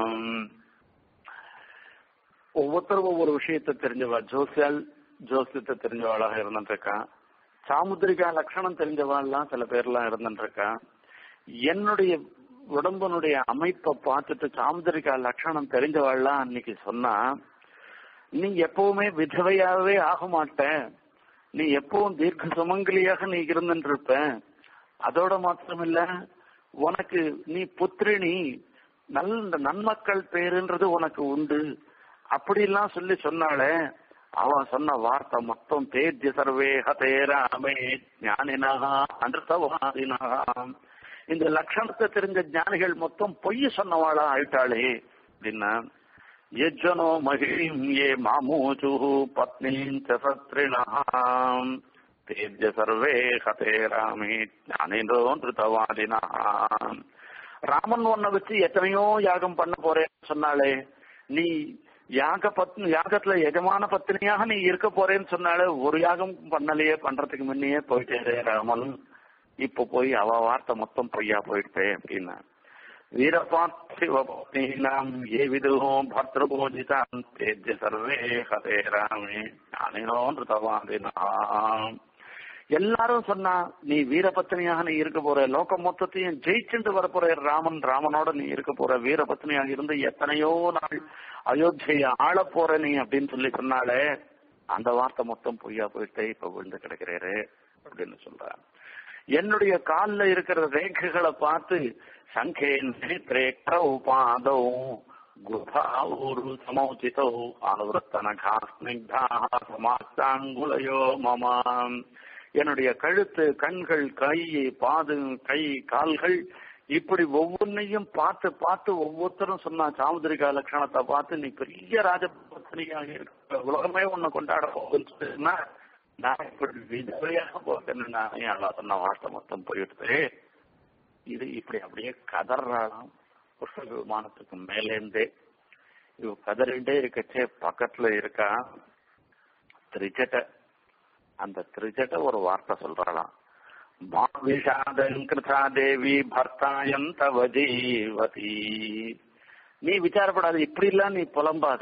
ஒவ்வொருத்தரும் ஒவ்வொரு விஷயத்தை தெரிஞ்சவா ஜோசியால் ஜோசியத்தை தெரிஞ்சவாளாக இருந்துருக்கா சாமுத்திரிகா லட்சணம் தெரிஞ்சவாள்லாம் சில பேர்லாம் இருந்துருக்கா என்னுடைய உடம்பனுடைய அமைப்பை பார்த்துட்டு சாமுத்திரிகா லட்சணம் தெரிஞ்சவாள்லாம் அன்னைக்கு சொன்னா நீ எப்பவுமே விதவையாகவே ஆக மாட்ட நீ எப்பவும் தீர்க்க சுமங்கலியாக நீ இருந்துட்டு இருப்ப அதோட மாத்திரமில்ல உனக்கு நீ புத்திரினி நல்ல நன்மக்கள் பேருன்றது உனக்கு உண்டு அப்படிலாம் சொல்லி சொன்னாலே அவன் சொன்ன வார்த்தை மொத்தம் தேஜ்ய சர்வே ஹதே ராமே ஞானினகா அனிருத்தவாதினகா இந்த லட்சணத்தை தெரிஞ்ச ஞானிகள் மொத்தம் பொய் சொன்னவாளா ஆயிட்டாளே அப்படின்னா यज्जनो महिम् ये मामूचुः पत्नीम् च सत्रिणः तेज्य सर्वे हते रामे ஞானினோ நிருத்தவாதினா ராமன் உன்னை வச்சு எத்தனையோ யாகம் பண்ண போறேன்னு சொன்னாலே நீ யாக பத்னி யாகத்துல எஜமான பத்தினியாக நீ இருக்க போறேன்னு சொன்னாலே ஒரு யாகம் பண்ணலையே பண்றதுக்கு முன்னையே போயிட்டே ராமன் இப்ப போய் அவ வார்த்தை மொத்தம் பொய்யா போயிட்டே அப்படின்னா வீரபார்த்திவபத்னீனாம் ஏ விதுகோ பர்திருபோஜிதான் தேஜ்ய சர்வே ஹதே ராமே ஞானினோ நிருத்தவாதினாம் எல்லாரும் சொன்னா நீ வீரபத்னியாக நீ இருக்க போற லோகம் மொத்தத்தையும் ஜெயிச்சுட்டு வர போற ராமன் ராமனோட நீ இருக்க போற வீரபத்னியாக இருந்து எத்தனையோ நாள் அயோத்தியை ஆள போற நீ அப்படின்னு சொல்லி சொன்னாலே அந்த வார்த்தை மொத்தம் பொய்யா போயிட்டே இப்ப விழுந்து கிடக்கிறேரு அப்படின்னு சொல்றான் என்னுடைய காலில் இருக்கிற ரேகைகளை பார்த்து சங்கே நேத்ரே உபாதோ குபாவூரு சமோச்சிதோ அனுவர்த்தனகா ஸ்னிக்தாக சமாஸ்தாங்குலயோ மமாம் என்னுடைய கழுத்து கண்கள் கை பாது கை கால்கள் இப்படி ஒவ்வொன்னையும் பார்த்து பார்த்து ஒவ்வொருத்தரும் சொன்னா சாமுதிரிகா லட்சணத்தை பார்த்து நீ பெரிய ராஜபத்தினியாக இருக்க உலகமே உன்னை கொண்டாட போகுதுன்னு சொன்னா நான் இப்படி விதவையாக போகிறேன்னு நானே அல்லா சொன்ன வார்த்தை மொத்தம் போயிடுது இது இப்படி அப்படியே கதறாளாம் புஷ்ப விமானத்துக்கு மேலேந்தே இவ கதறிண்டே இருக்கச்சே பக்கத்துல இருக்கா திரிஜட்ட அந்த திரிஜட்ட ஒரு வார்த்தை சொல்றாளாம் மாவிஷாதங்கிருதா தேவி பர்த்தாயம் தவ ஜீவதி நீ விசாரப்படாத இப்படி எல்லாம் நீ புலம்பாத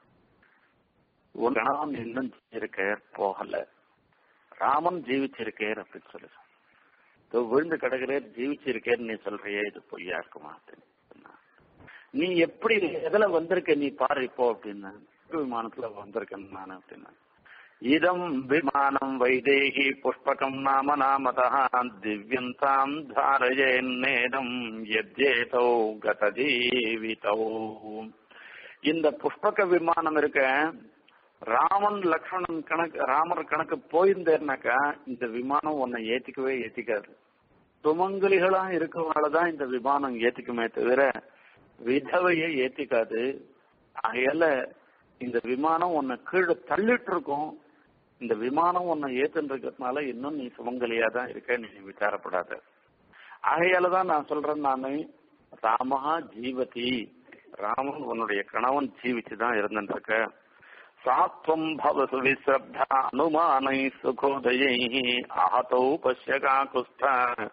ஒரு கணவன் இன்னும் இருக்கார் போகல ராமன் ஜீவிச்சிருக்கேர் அப்படின்னு சொல்லு இதோ விழுந்து கிடக்கிறேன் ஜீவிச்சிருக்கேன்னு நீ சொல்றியே இது பொய்யா இருக்குமா அப்படின்னு சொன்னா. நீ எப்படி எதுல வந்திருக்க நீ பாரு இப்போ அப்படின்னா விமானத்துல வந்திருக்கேன் நான் அப்படின்னா இதம் விமானம் வைதேகி புஷ்பகம் நாம நாமதா திவ்யந்தாம் தாரயேன்னேதம் யத்யேதௌ கதஜீவிதௌ இந்த புஷ்பக விமானம் இருக்க ராமன் லக்ஷ்மணன் கணக்கு ராமர் கணக்கு போயிருந்தேன்னாக்கா இந்த விமானம் உன்னை ஏத்திக்கவே ஏத்திக்காது சுமங்கலிகளா இருக்கவனாலதான் இந்த விமானம் ஏத்திக்குமே தவிர விதவையை ஏத்திக்காது ஆகையால இந்த விமானம் உன்னை கீழே தள்ளிட்டு இருக்கும் இந்த விமானம் உன்னை ஏத்துன்னு இருக்கிறதுனால இன்னும் நீ சுமங்கலியா தான் இருக்க நீ விசாரப்படாத ஆகையால தான் நான் சொல்றேன் நானு ராமஹா ஜீவதி ராமன் உன்னுடைய கணவன் ஜீவிச்சு தான் இருந்துட்டு இருக்க சாத்வம் பவசு விஸ்ரப்தா அனுமானை சுகோதயை ஆஹதௌ பஷ்யகா குஸ்த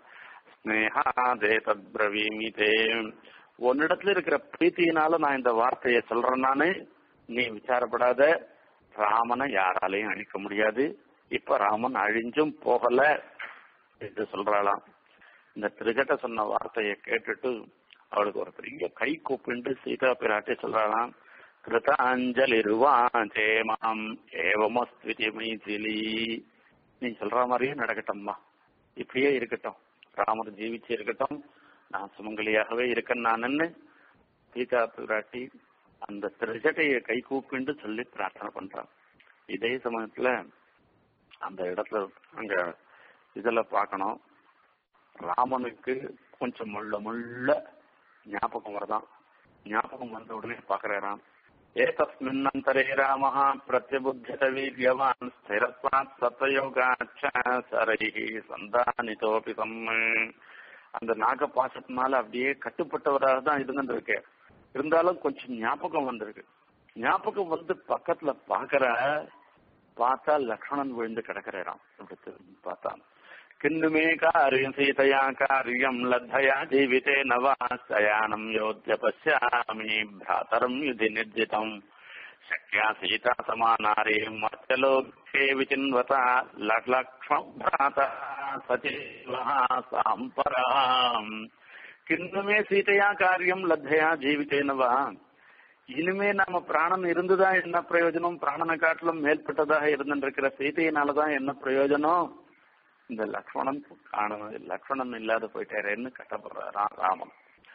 ஸ்னேகாதே தத்பிரவீமிதே உன்னிடத்துல இருக்கிற பிரீத்தியினால நான் இந்த வார்த்தையை சொல்றேன் நானு நீ விசாரப்படாத ராமனை யாராலையும் அழிக்க முடியாது இப்ப ராமன் அழிஞ்சும் போகல என்று சொல்றாளாம் இந்த திருகட்ட சொன்ன வார்த்தையை கேட்டுட்டு அவளுக்கு ஒரு பெரிய கை கூப்பிண்டு சீதா பிராட்டி சொல்றாளாம் கிருதாஞ்சலிருவாஞ்சே மாம் ஏவமஸ்துதி மைதிலி நீ சொல்ற மாதிரியே நடக்கட்டும்மா இப்படியே இருக்கட்டும் ராமர் ஜீவிச்சு இருக்கட்டும் நான் சுமங்கலியாகவே இருக்கேன் நான் சீதா பிராட்டி அந்த திருச்சட்டையை கை கூப்பிண்டு சொல்லி பிரார்த்தனை பண்றான் இதே சமயத்துல அந்த இடத்துல அங்க இதுல பார்க்கணும் ராமனுக்கு கொஞ்சம் முள்ள முள்ள ஞாபகம் வரதான் ஞாபகம் வந்த உடனே பாக்குறாராம் ஏதஸ்மின்னந்தரே ராமः பிரத்யபுத்தியத வீரியவான் ஸ்திரத்வாத் சத்தயோகாச்ச சரைஹி சந்தானிதோபி சம்ம அந்த நாக பாசத்தினால அப்படியே கட்டுப்பட்டவராக தான் இருந்துருக்கு இருந்தாலும் கொஞ்சம் ஞாபகம் வந்திருக்கு ஞாபகம் வந்து பக்கத்துல பாக்குற பார்த்தா லக்ஷ்மணன் விழுந்து கிடக்கிறாராம் அப்படி திரும்பி பார்த்தான் கிண்ணுமே காரியம் சீதையா காரியம் லத்தயா ஜீவிதே நவாசயானம் யோத்திய பசியாமி பிராத்தரம் யுதி நிர்ஜிதம் शक्या सीता समानारे मर्त्यलोके विचिन्वता लक्ष्मभ्राता सचिवः साम्पराम् கிண்ணுமே சீதையா காரியம் லத்தையா ஜீவித்தேனவா இனிமே நாம பிராணன் இருந்துதான் என்ன பிரயோஜனம் பிராணனை காட்டிலும் மேற்பட்டதாக இருந்துருக்கிற சீதையினாலதான் என்ன பிரயோஜனம் இந்த லக்ஷ்மணன் காணணும் லக்ஷ்மணன் இல்லாத போயிட்டாரேன்னு கட்டப்படுறான் ராமன்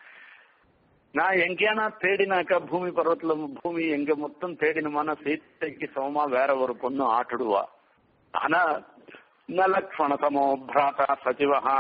நான் எங்கேயானா தேடினாக்கா பூமி பர்வத்துல பூமி எங்க மொத்தம் தேடினமான சீத்தைக்கு சமமா வேற ஒரு பொண்ணு ஆட்டுடுவா ஆனா ந லக்ஷ்மண சமோ பிராதா சச்சிவா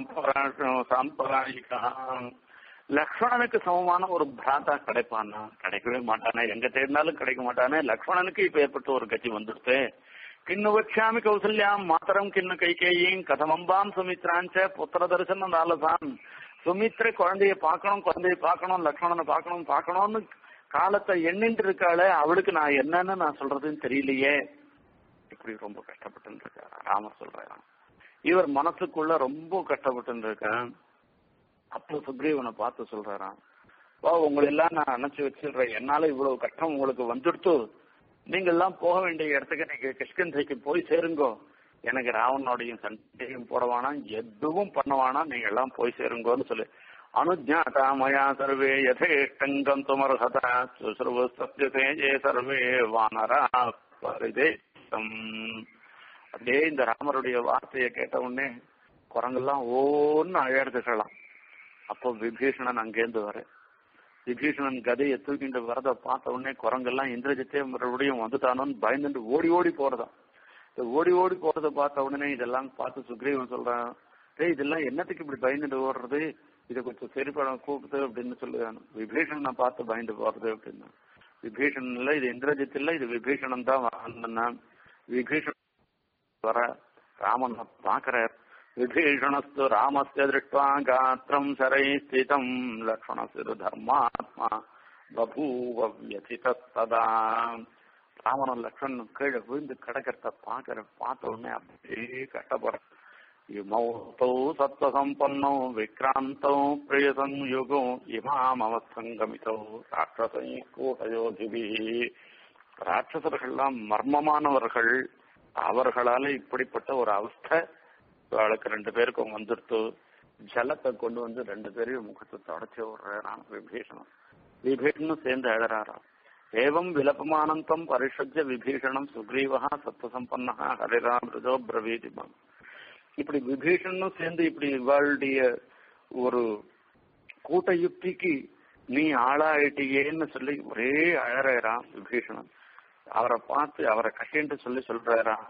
சாம்பராயிகா லக்ஷ்மணனுக்கு சமமான ஒரு பிராதா கிடைப்பானா கிடைக்கவே மாட்டானே எங்க தேடினாலும் கிடைக்க மாட்டானே லக்ஷ்மணனுக்கு இப்ப ஏற்பட்ட ஒரு கட்சி வந்துருச்சு கிண்ணு வச்சாமி கௌசல்யாம் மாத்திரம் கிண்ணு கைகேயும் கதமம்பாம் சுமித்ராஞ்ச புத்திர தரிசனம் நாலதான் சுமித்ர குழந்தைய பார்க்கணும் குழந்தைய பார்க்கணும் லக்ஷ்மணனை பார்க்கணும் பார்க்கணும்னு காலத்தை எண்ணிட்டு இருக்காளே அவளுக்கு நான் என்னன்னு நான் சொல்றதுன்னு தெரியலையே இப்படி ரொம்ப கஷ்டப்பட்டு இருக்காரு ராமர் சொல்றாராம் இவர் மனசுக்குள்ள ரொம்ப கஷ்டப்பட்டு இருக்கேன் அப்போ சுக்ரீவனை பார்த்து சொல்றாராம் ஓ உங்களை எல்லாம் நான் அணைச்சு வச்சிடுறேன் என்னால இவ்வளவு கஷ்டம் உங்களுக்கு வந்துடுத்து நீங்க எல்லாம் போக வேண்டிய இடத்துக்கு நீங்க கிஷ்கந்தைக்கு போய் சேருங்கோ எனக்கு ராவணோடையும் சண்டையும் போட வேணாம் எதுவும் பண்ண வேணாம் நீங்க எல்லாம் போய் சேருங்கோன்னு சொல்லி அனுஜாதா மயா சர்வே யதேஷ்டங்கம் துமர்ஹதா சுஸ்ருவ சத்யதேஜே சர்வே வானரா பரிதேசம் அப்படியே இந்த ராமருடைய வார்த்தையை கேட்ட உடனே குரங்கெல்லாம் ஒன்னு அழறதுக்கலாம் அப்போ விபீஷணன் அங்கேருந்து வர விபீஷணன் கதையை தூக்கிட்டு வரத பார்த்த உடனே குரங்கெல்லாம் இந்திரஜித்தே மறுபடியும் வந்துட்டானோன்னு பயந்துட்டு ஓடி ஓடி போறதா இந்த ஓடி ஓடி போறத பார்த்த உடனே இதெல்லாம் பார்த்து சுக்ரீவன் சொல்றான் டேய் இதெல்லாம் என்னத்துக்கு இப்படி பயந்துட்டு ஓடுறது இதை கொஞ்சம் சரி பண்ண கூப்பிட்டு அப்படின்னு சொல்லுவான் விபீஷணனை பார்த்து பயந்து போறது அப்படின்னா விபீஷணன் இல்ல இது இந்திரஜித் இல்ல இது விபீஷணன் தான் வந்தான் விபீஷணன் வர ராமன் பாக்குறார் விபீஷணஸ்து ராமஸ்ய திருஷ்டுவா காத்திரம் சரை ஸ்திதம் லக்ஷ்மணஸ்து தர்மாத்மா பபூவ வியசிதா ராமனும் லக்ஷ்மணனும் கீழே விழுந்து கிடக்கிறத பாக்குற பார்த்த உடனே அப்படியே கஷ்டப்படுற இமௌத்தௌ சத்வசம்பன்னோ விக்ராந்தௌ பிரியசம்யுகோ இமாமவசங்கமிதௌ ராட்சசை கூட்டயோகிபி ராட்சசர்கள்லாம் மர்மமானவர்கள் அவர்களால இப்படிப்பட்ட ஒரு அவஸ்தை அவளுக்கு ரெண்டு பேருக்கும் வந்துடுத்து ஜலத்தை கொண்டு வந்து ரெண்டு பேரையும் முகத்தை தொடச்சி விடுறான் விபீஷணம் விபீஷணும் சேர்ந்து அழறாராம் ஏவம் விலபமானந்தம் பரிஷஜ்ய விபீஷணம் சுக்ரீவா சத்வசம்பன்னா ஹரிராமிருதோ பிரவீதிமம் இப்படி விபீஷணும் சேர்ந்து இப்படி இவாளுடைய ஒரு கூட்ட யுக்திக்கு நீ ஆளாயிட்டியேன்னு சொல்லி ஒரே அழறான் விபீஷணன் அவரை பார்த்து அவரை கட்டின்ட்டு சொல்லி சொல்றாராம்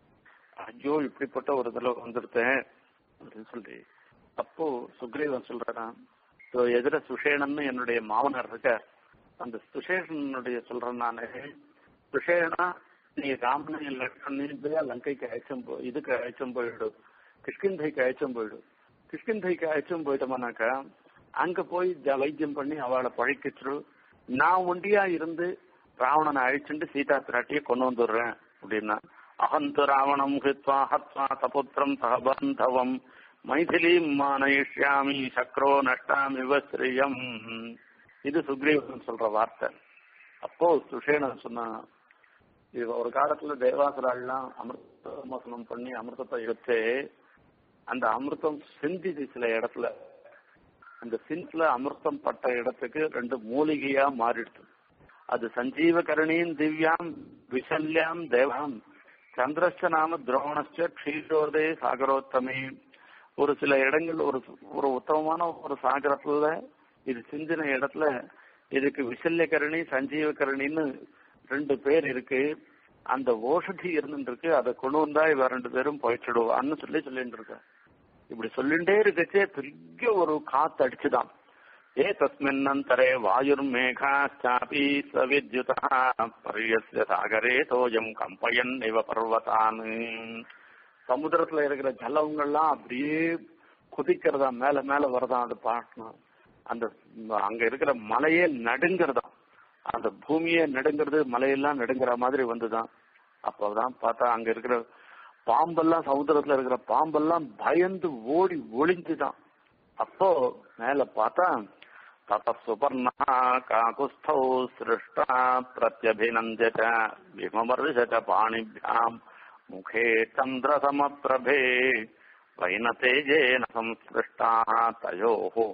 ஐயோ இப்படிப்பட்ட ஒரு தடவை வந்துருத்தேன் அப்படின்னு சொல்லி அப்போ சுக்ரீவன் சொல்றாராம் "இதோ எதிர சுஷேணன்னு என்னுடைய மாமனார் இருக்கார் அந்த சுஷேஷனுடைய சொல்றேன் நானு சுஷேனா நீ ராமனை லட்சணியா லங்கைக்கு அழைச்சும் போ இதுக்கு அழைச்சும் போயிடு கிஷ்கிந்தைக்கு அழைச்சும் போயிடு கிஷ்கிந்தைக்கு அழைச்சும் போயிட்டோம்னாக்கா அங்க போய் ஜ- வைத்தியம் பண்ணி அவளை பழைக்கிச்சு நான் ஒண்டியா இருந்து ராவணனை அழிச்சுட்டு சீதா பிராட்டியை கொண்டு வந்துடுறேன் அப்படின்னா அகந்து ராவணம் ஹித்வா ஹத்வா தபுத்திரம் சகபந்தவம் மைதிலீம் மானயிஷ்யாமி சக்ரோ நஷ்டாமிவ ஸ்ரீயம் இது சுக்ரீவன் சொல்ற வார்த்தை அப்போ சுஷேனன் சொன்னான் இது ஒரு காலத்துல தேவாசுராள்லாம் அமிர்த மோசனம் பண்ணி அமிர்தத்தை எடுத்து அந்த அமிர்தம் சிந்திது சில இடத்துல அந்த சிந்த்ல அமிர்தம் பட்ட இடத்துக்கு ரெண்டு மூலிகையா மாறிடுது அது சஞ்சீவகரணியும் திவ்யாம் விசல்யாம் தேவாம் சந்திரஸ்ட நாம துரோணஸ்ட க்ஷீரோதே சாகரோத்தமே ஒரு சில இடங்கள் ஒரு ஒரு உத்தமமான ஒரு சாகரத்துல இது சிந்தின இடத்துல இதுக்கு விசல்யகரணி சஞ்சீவகரணின்னு ரெண்டு பேர் இருக்கு அந்த ஓஷதி இருந்துட்டு இருக்கு அதை கொண்டு வந்தா இவ ரெண்டு பேரும் போயிடுவான்னு சொல்லி சொல்லிட்டு இருக்க இப்படி சொல்லிட்டே இருக்கச்சே பெரிய ஒரு காத்து அடிச்சுதான் ஏ தஸ்மின்னந்தரே வாயுர் மேகாச்சாபி சவித்யுதா பரியஸ்ய சாகரே தோயம் கம்பயன் இவ பர்வதான் சமுத்திரத்துல இருக்கிற ஜலங்கள்லாம் அப்படியே குதிக்கிறதா மேல மேல வரதான் அது பார்க்கணும் அந்த அங்க இருக்கிற மலையே நடுங்கிறதா அந்த பூமியே நடுங்கிறது மலையெல்லாம் நடுங்கிற மாதிரி வந்துதான் அப்பதான் பார்த்தா அங்க இருக்கிற பாம்பெல்லாம் சமுத்திரத்துல இருக்கிற பாம்பெல்லாம் பயந்து ஓடி ஒளிஞ்சுதான் அப்போ மேல பார்த்தா தத சுபர்ணா காகுஸ்தௌ சிருஷ்டா பிரத்யபிநந்திய விமர்ச பாணிபியாம் முகே சந்திர சமப்பிரபே வைனதேஜேன சம்ஸ்பிருஷ்டா தயோ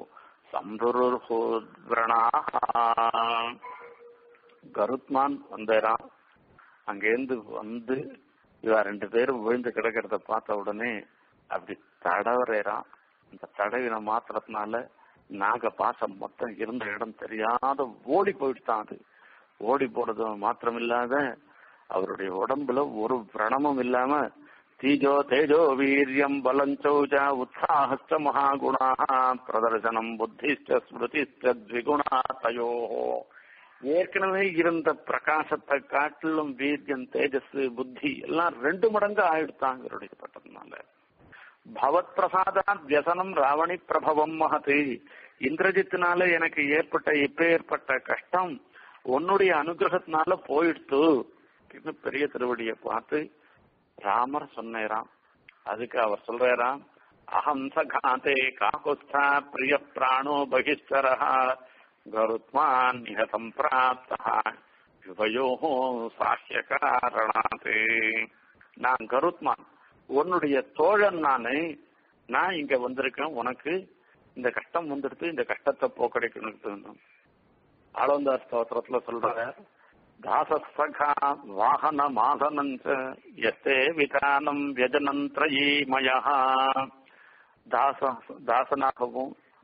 சம்புருர்ஹோத்ரணாக கருத்மான் வந்தேரான் அங்கேருந்து வந்து இவ ரெண்டு பேரும் விழுந்து கிடக்கிறத பார்த்த உடனே அப்படி தடவறேறான் அந்த தடவின மாத்திரத்தினால நாக பாசம் மொத்தம் இருந்த இடம் தெரியாத ஓடி போயிட்டுதான் அது ஓடி போறது மாத்திரம் இல்லாத அவருடைய உடம்புல ஒரு பிரணமும் இல்லாம தீஜோ தேஜோ வீரியம் பலஞ்சௌஜ உற்சாகஸ்ட மகாகுணா பிரதர்சனம் புத்திஷ்ட ஸ்மிருதிஷ்ட த்விகுணா தயோ ஏற்கனவே இருந்த பிரகாசத்தை காட்டிலும் வீரியம் தேஜஸ் புத்தி எல்லாம் ரெண்டு மடங்கு ஆயிடுத்தான் இவருடைய பட்டதுனால பவத் பிரசாதா வியசனம் ராவணி பிரபவம் மகதி இந்திரஜித்தினால எனக்கு ஏற்பட்ட இப்ப ஏற்பட்ட கஷ்டம் உன்னுடைய அனுகிரகத்தினால போயிடுத்து அப்படின்னு பெரிய திருவடியை பார்த்து ராமர் சொன்னேராம் அதுக்கு அவர் சொல்றாராம் அகம் சகாதே காகுஸ்தா பிரிய பிராணோ பகிஷ்டரா கருத்மான் இக சம்பிராப்தா யுவயோ சாஹ்ய காரணாதே நான் கருத்மான் உன்னுடைய தோழன் நானு நான் இங்க வந்திருக்கேன் உனக்கு இந்த கஷ்டம் வந்துடுத்து இந்த கஷ்டத்தை போக்கடைக்கணும் ஆளந்தார் ஸ்தோத்திரத்துல சொல்ற தாசசகா வாகன மாதனஞ்ச எஸ்தே விதானம் வியஜனந்திரயீமய தாச தாசனாகவும்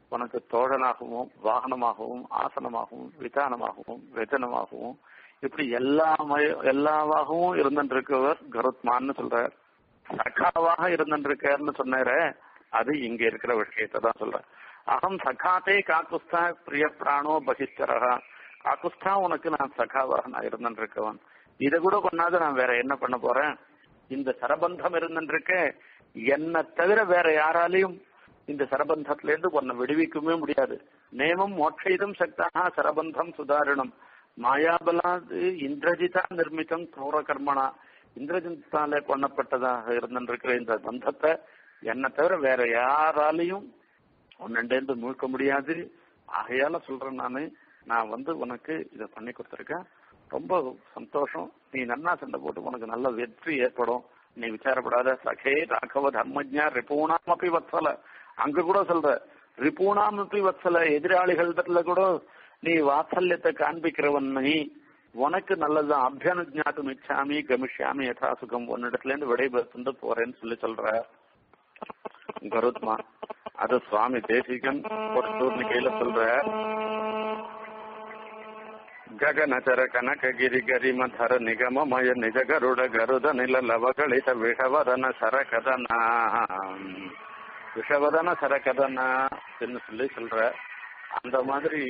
உனக்கு தோழனாகவும் வாகனமாகவும் ஆசனமாகவும் விதானமாகவும் வெதனமாகவும் இப்படி எல்லா மய- எல்லாவாகவும் இருந்திருக்கவர் கருத்மான்னு சொல்றார் சகாவாக இருந்திருக்காருன்னு சொன்னாரே அது இங்க இருக்கிற விஷயத்தை தான் சொல்றேன் அகம் சகாத்தே காக்குஸ்தா பிரிய பிராணோ பகிஷ்டரகா காக்குஸ்தா உனக்கு நான் சகாவாக நான் இருந்திருக்கவன் இதை கூட கொண்டாது நான் வேற என்ன பண்ண போறேன் இந்த சரபந்தம் இருந்திருக்க என்ன தவிர வேற யாராலையும் இந்த சரபந்தத்துல இருந்து உன்னை விடுவிக்கவே முடியாது நேமம் மோட்சயிதும் சக்தாக சரபந்தம் சுதாரணம் மாயாபலாது இந்திரஜிதா நிர்மிதம் கௌர கர்மனா இந்திரஜித்தால கொல்லப்பட்டதாக இருந்திருக்கிற இந்த பந்தத்தை என்னை தவிர வேற யாராலையும் உன்னண்டேந்து முழுக்க முடியாது ஆகையால சொல்றேன் நானு நான் வந்து உனக்கு இதை பண்ணி கொடுத்துருக்கேன் ரொம்ப சந்தோஷம் நீ நன்னா சண்டை போட்டு உனக்கு நல்ல வெற்றி ஏற்படும் நீ விசாரப்படாத சகே ராகவ தர்மஜா ரிபூணாம் அப்படி வத்சல அங்க கூட சொல்ற ரிபூணாம் அப்படி வத்சல எதிராளிகள் கூட நீ வாத்சல்யத்தை காண்பிக்கிறவன் நீ உனக்கு நல்லதுதான் அபியனுஜாத்தும் இச்சாமி கமிஷ்யாமி யதா சுகம் உன்னிடத்துல இருந்து விடைபெற்று போறேன்னு சொல்லி சொல்ற கருத்மா அது சுவாமி தேசிகன் ஒரு சூர்ணிக்கையில சொல்ற ಗಗನಚರ ಕನಕಗಿರಿ ಗರಿಮಧರ ನಿಗಮಮಯ ನಿಜ ಗರುಡ ಗರುದ ನಿಲ ಲವಗಳಿತ ವಿಷವದನ சரகதன விஷவதன சரகதன என்று சொல்லி சொல்ற அந்த மாதிரி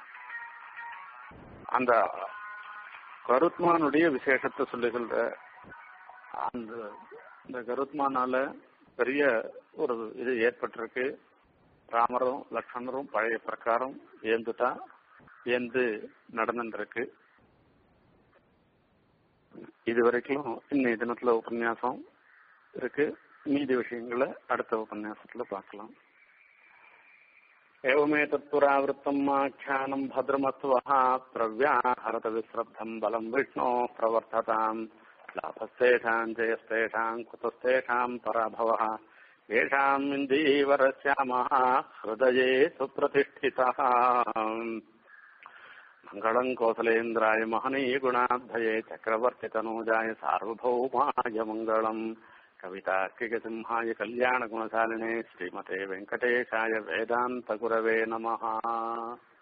அந்த கருத்மானுடைய விசேஷத்தை சொல்லி சொல்ற அந்த இந்த கருத்மானால பெரிய ஒரு இது ஏற்பட்டிருக்கு ராமரும் லக்ஷ்மணரும் பழைய பிரகாரம் ஏந்துட்டா ஏந்து நடந்துருக்கு இது வரைக்கும் இன்னைய தினத்துல உபன்யாசம் இருக்கு மீதி விஷயங்களை அடுத்த உபன்யாசத்துல பார்க்கலாம் एवमेतत्पुरावृत्तम् आख्यानम् भद्रमत्वः प्रव्याहरत विश्रब्धम् बलम् विष्णो प्रवर्धताम् लाभस्तेषाम् जयस्तेषाम् कुतस्तेषाम् पराभवः येषाम् इन्दीवरस्यामः हृदये सुप्रतिष्ठितः मङ्गलम् कोसलेन्द्राय महनीयगुणाभये चक्रवर्तितनूजाय सार्वभौमाय मङ्गलम् कवितार्किकसिंहाय कल्याणगुणशालिने श्रीमते वेङ्कटेशाय वेदान्तगुरवे नमः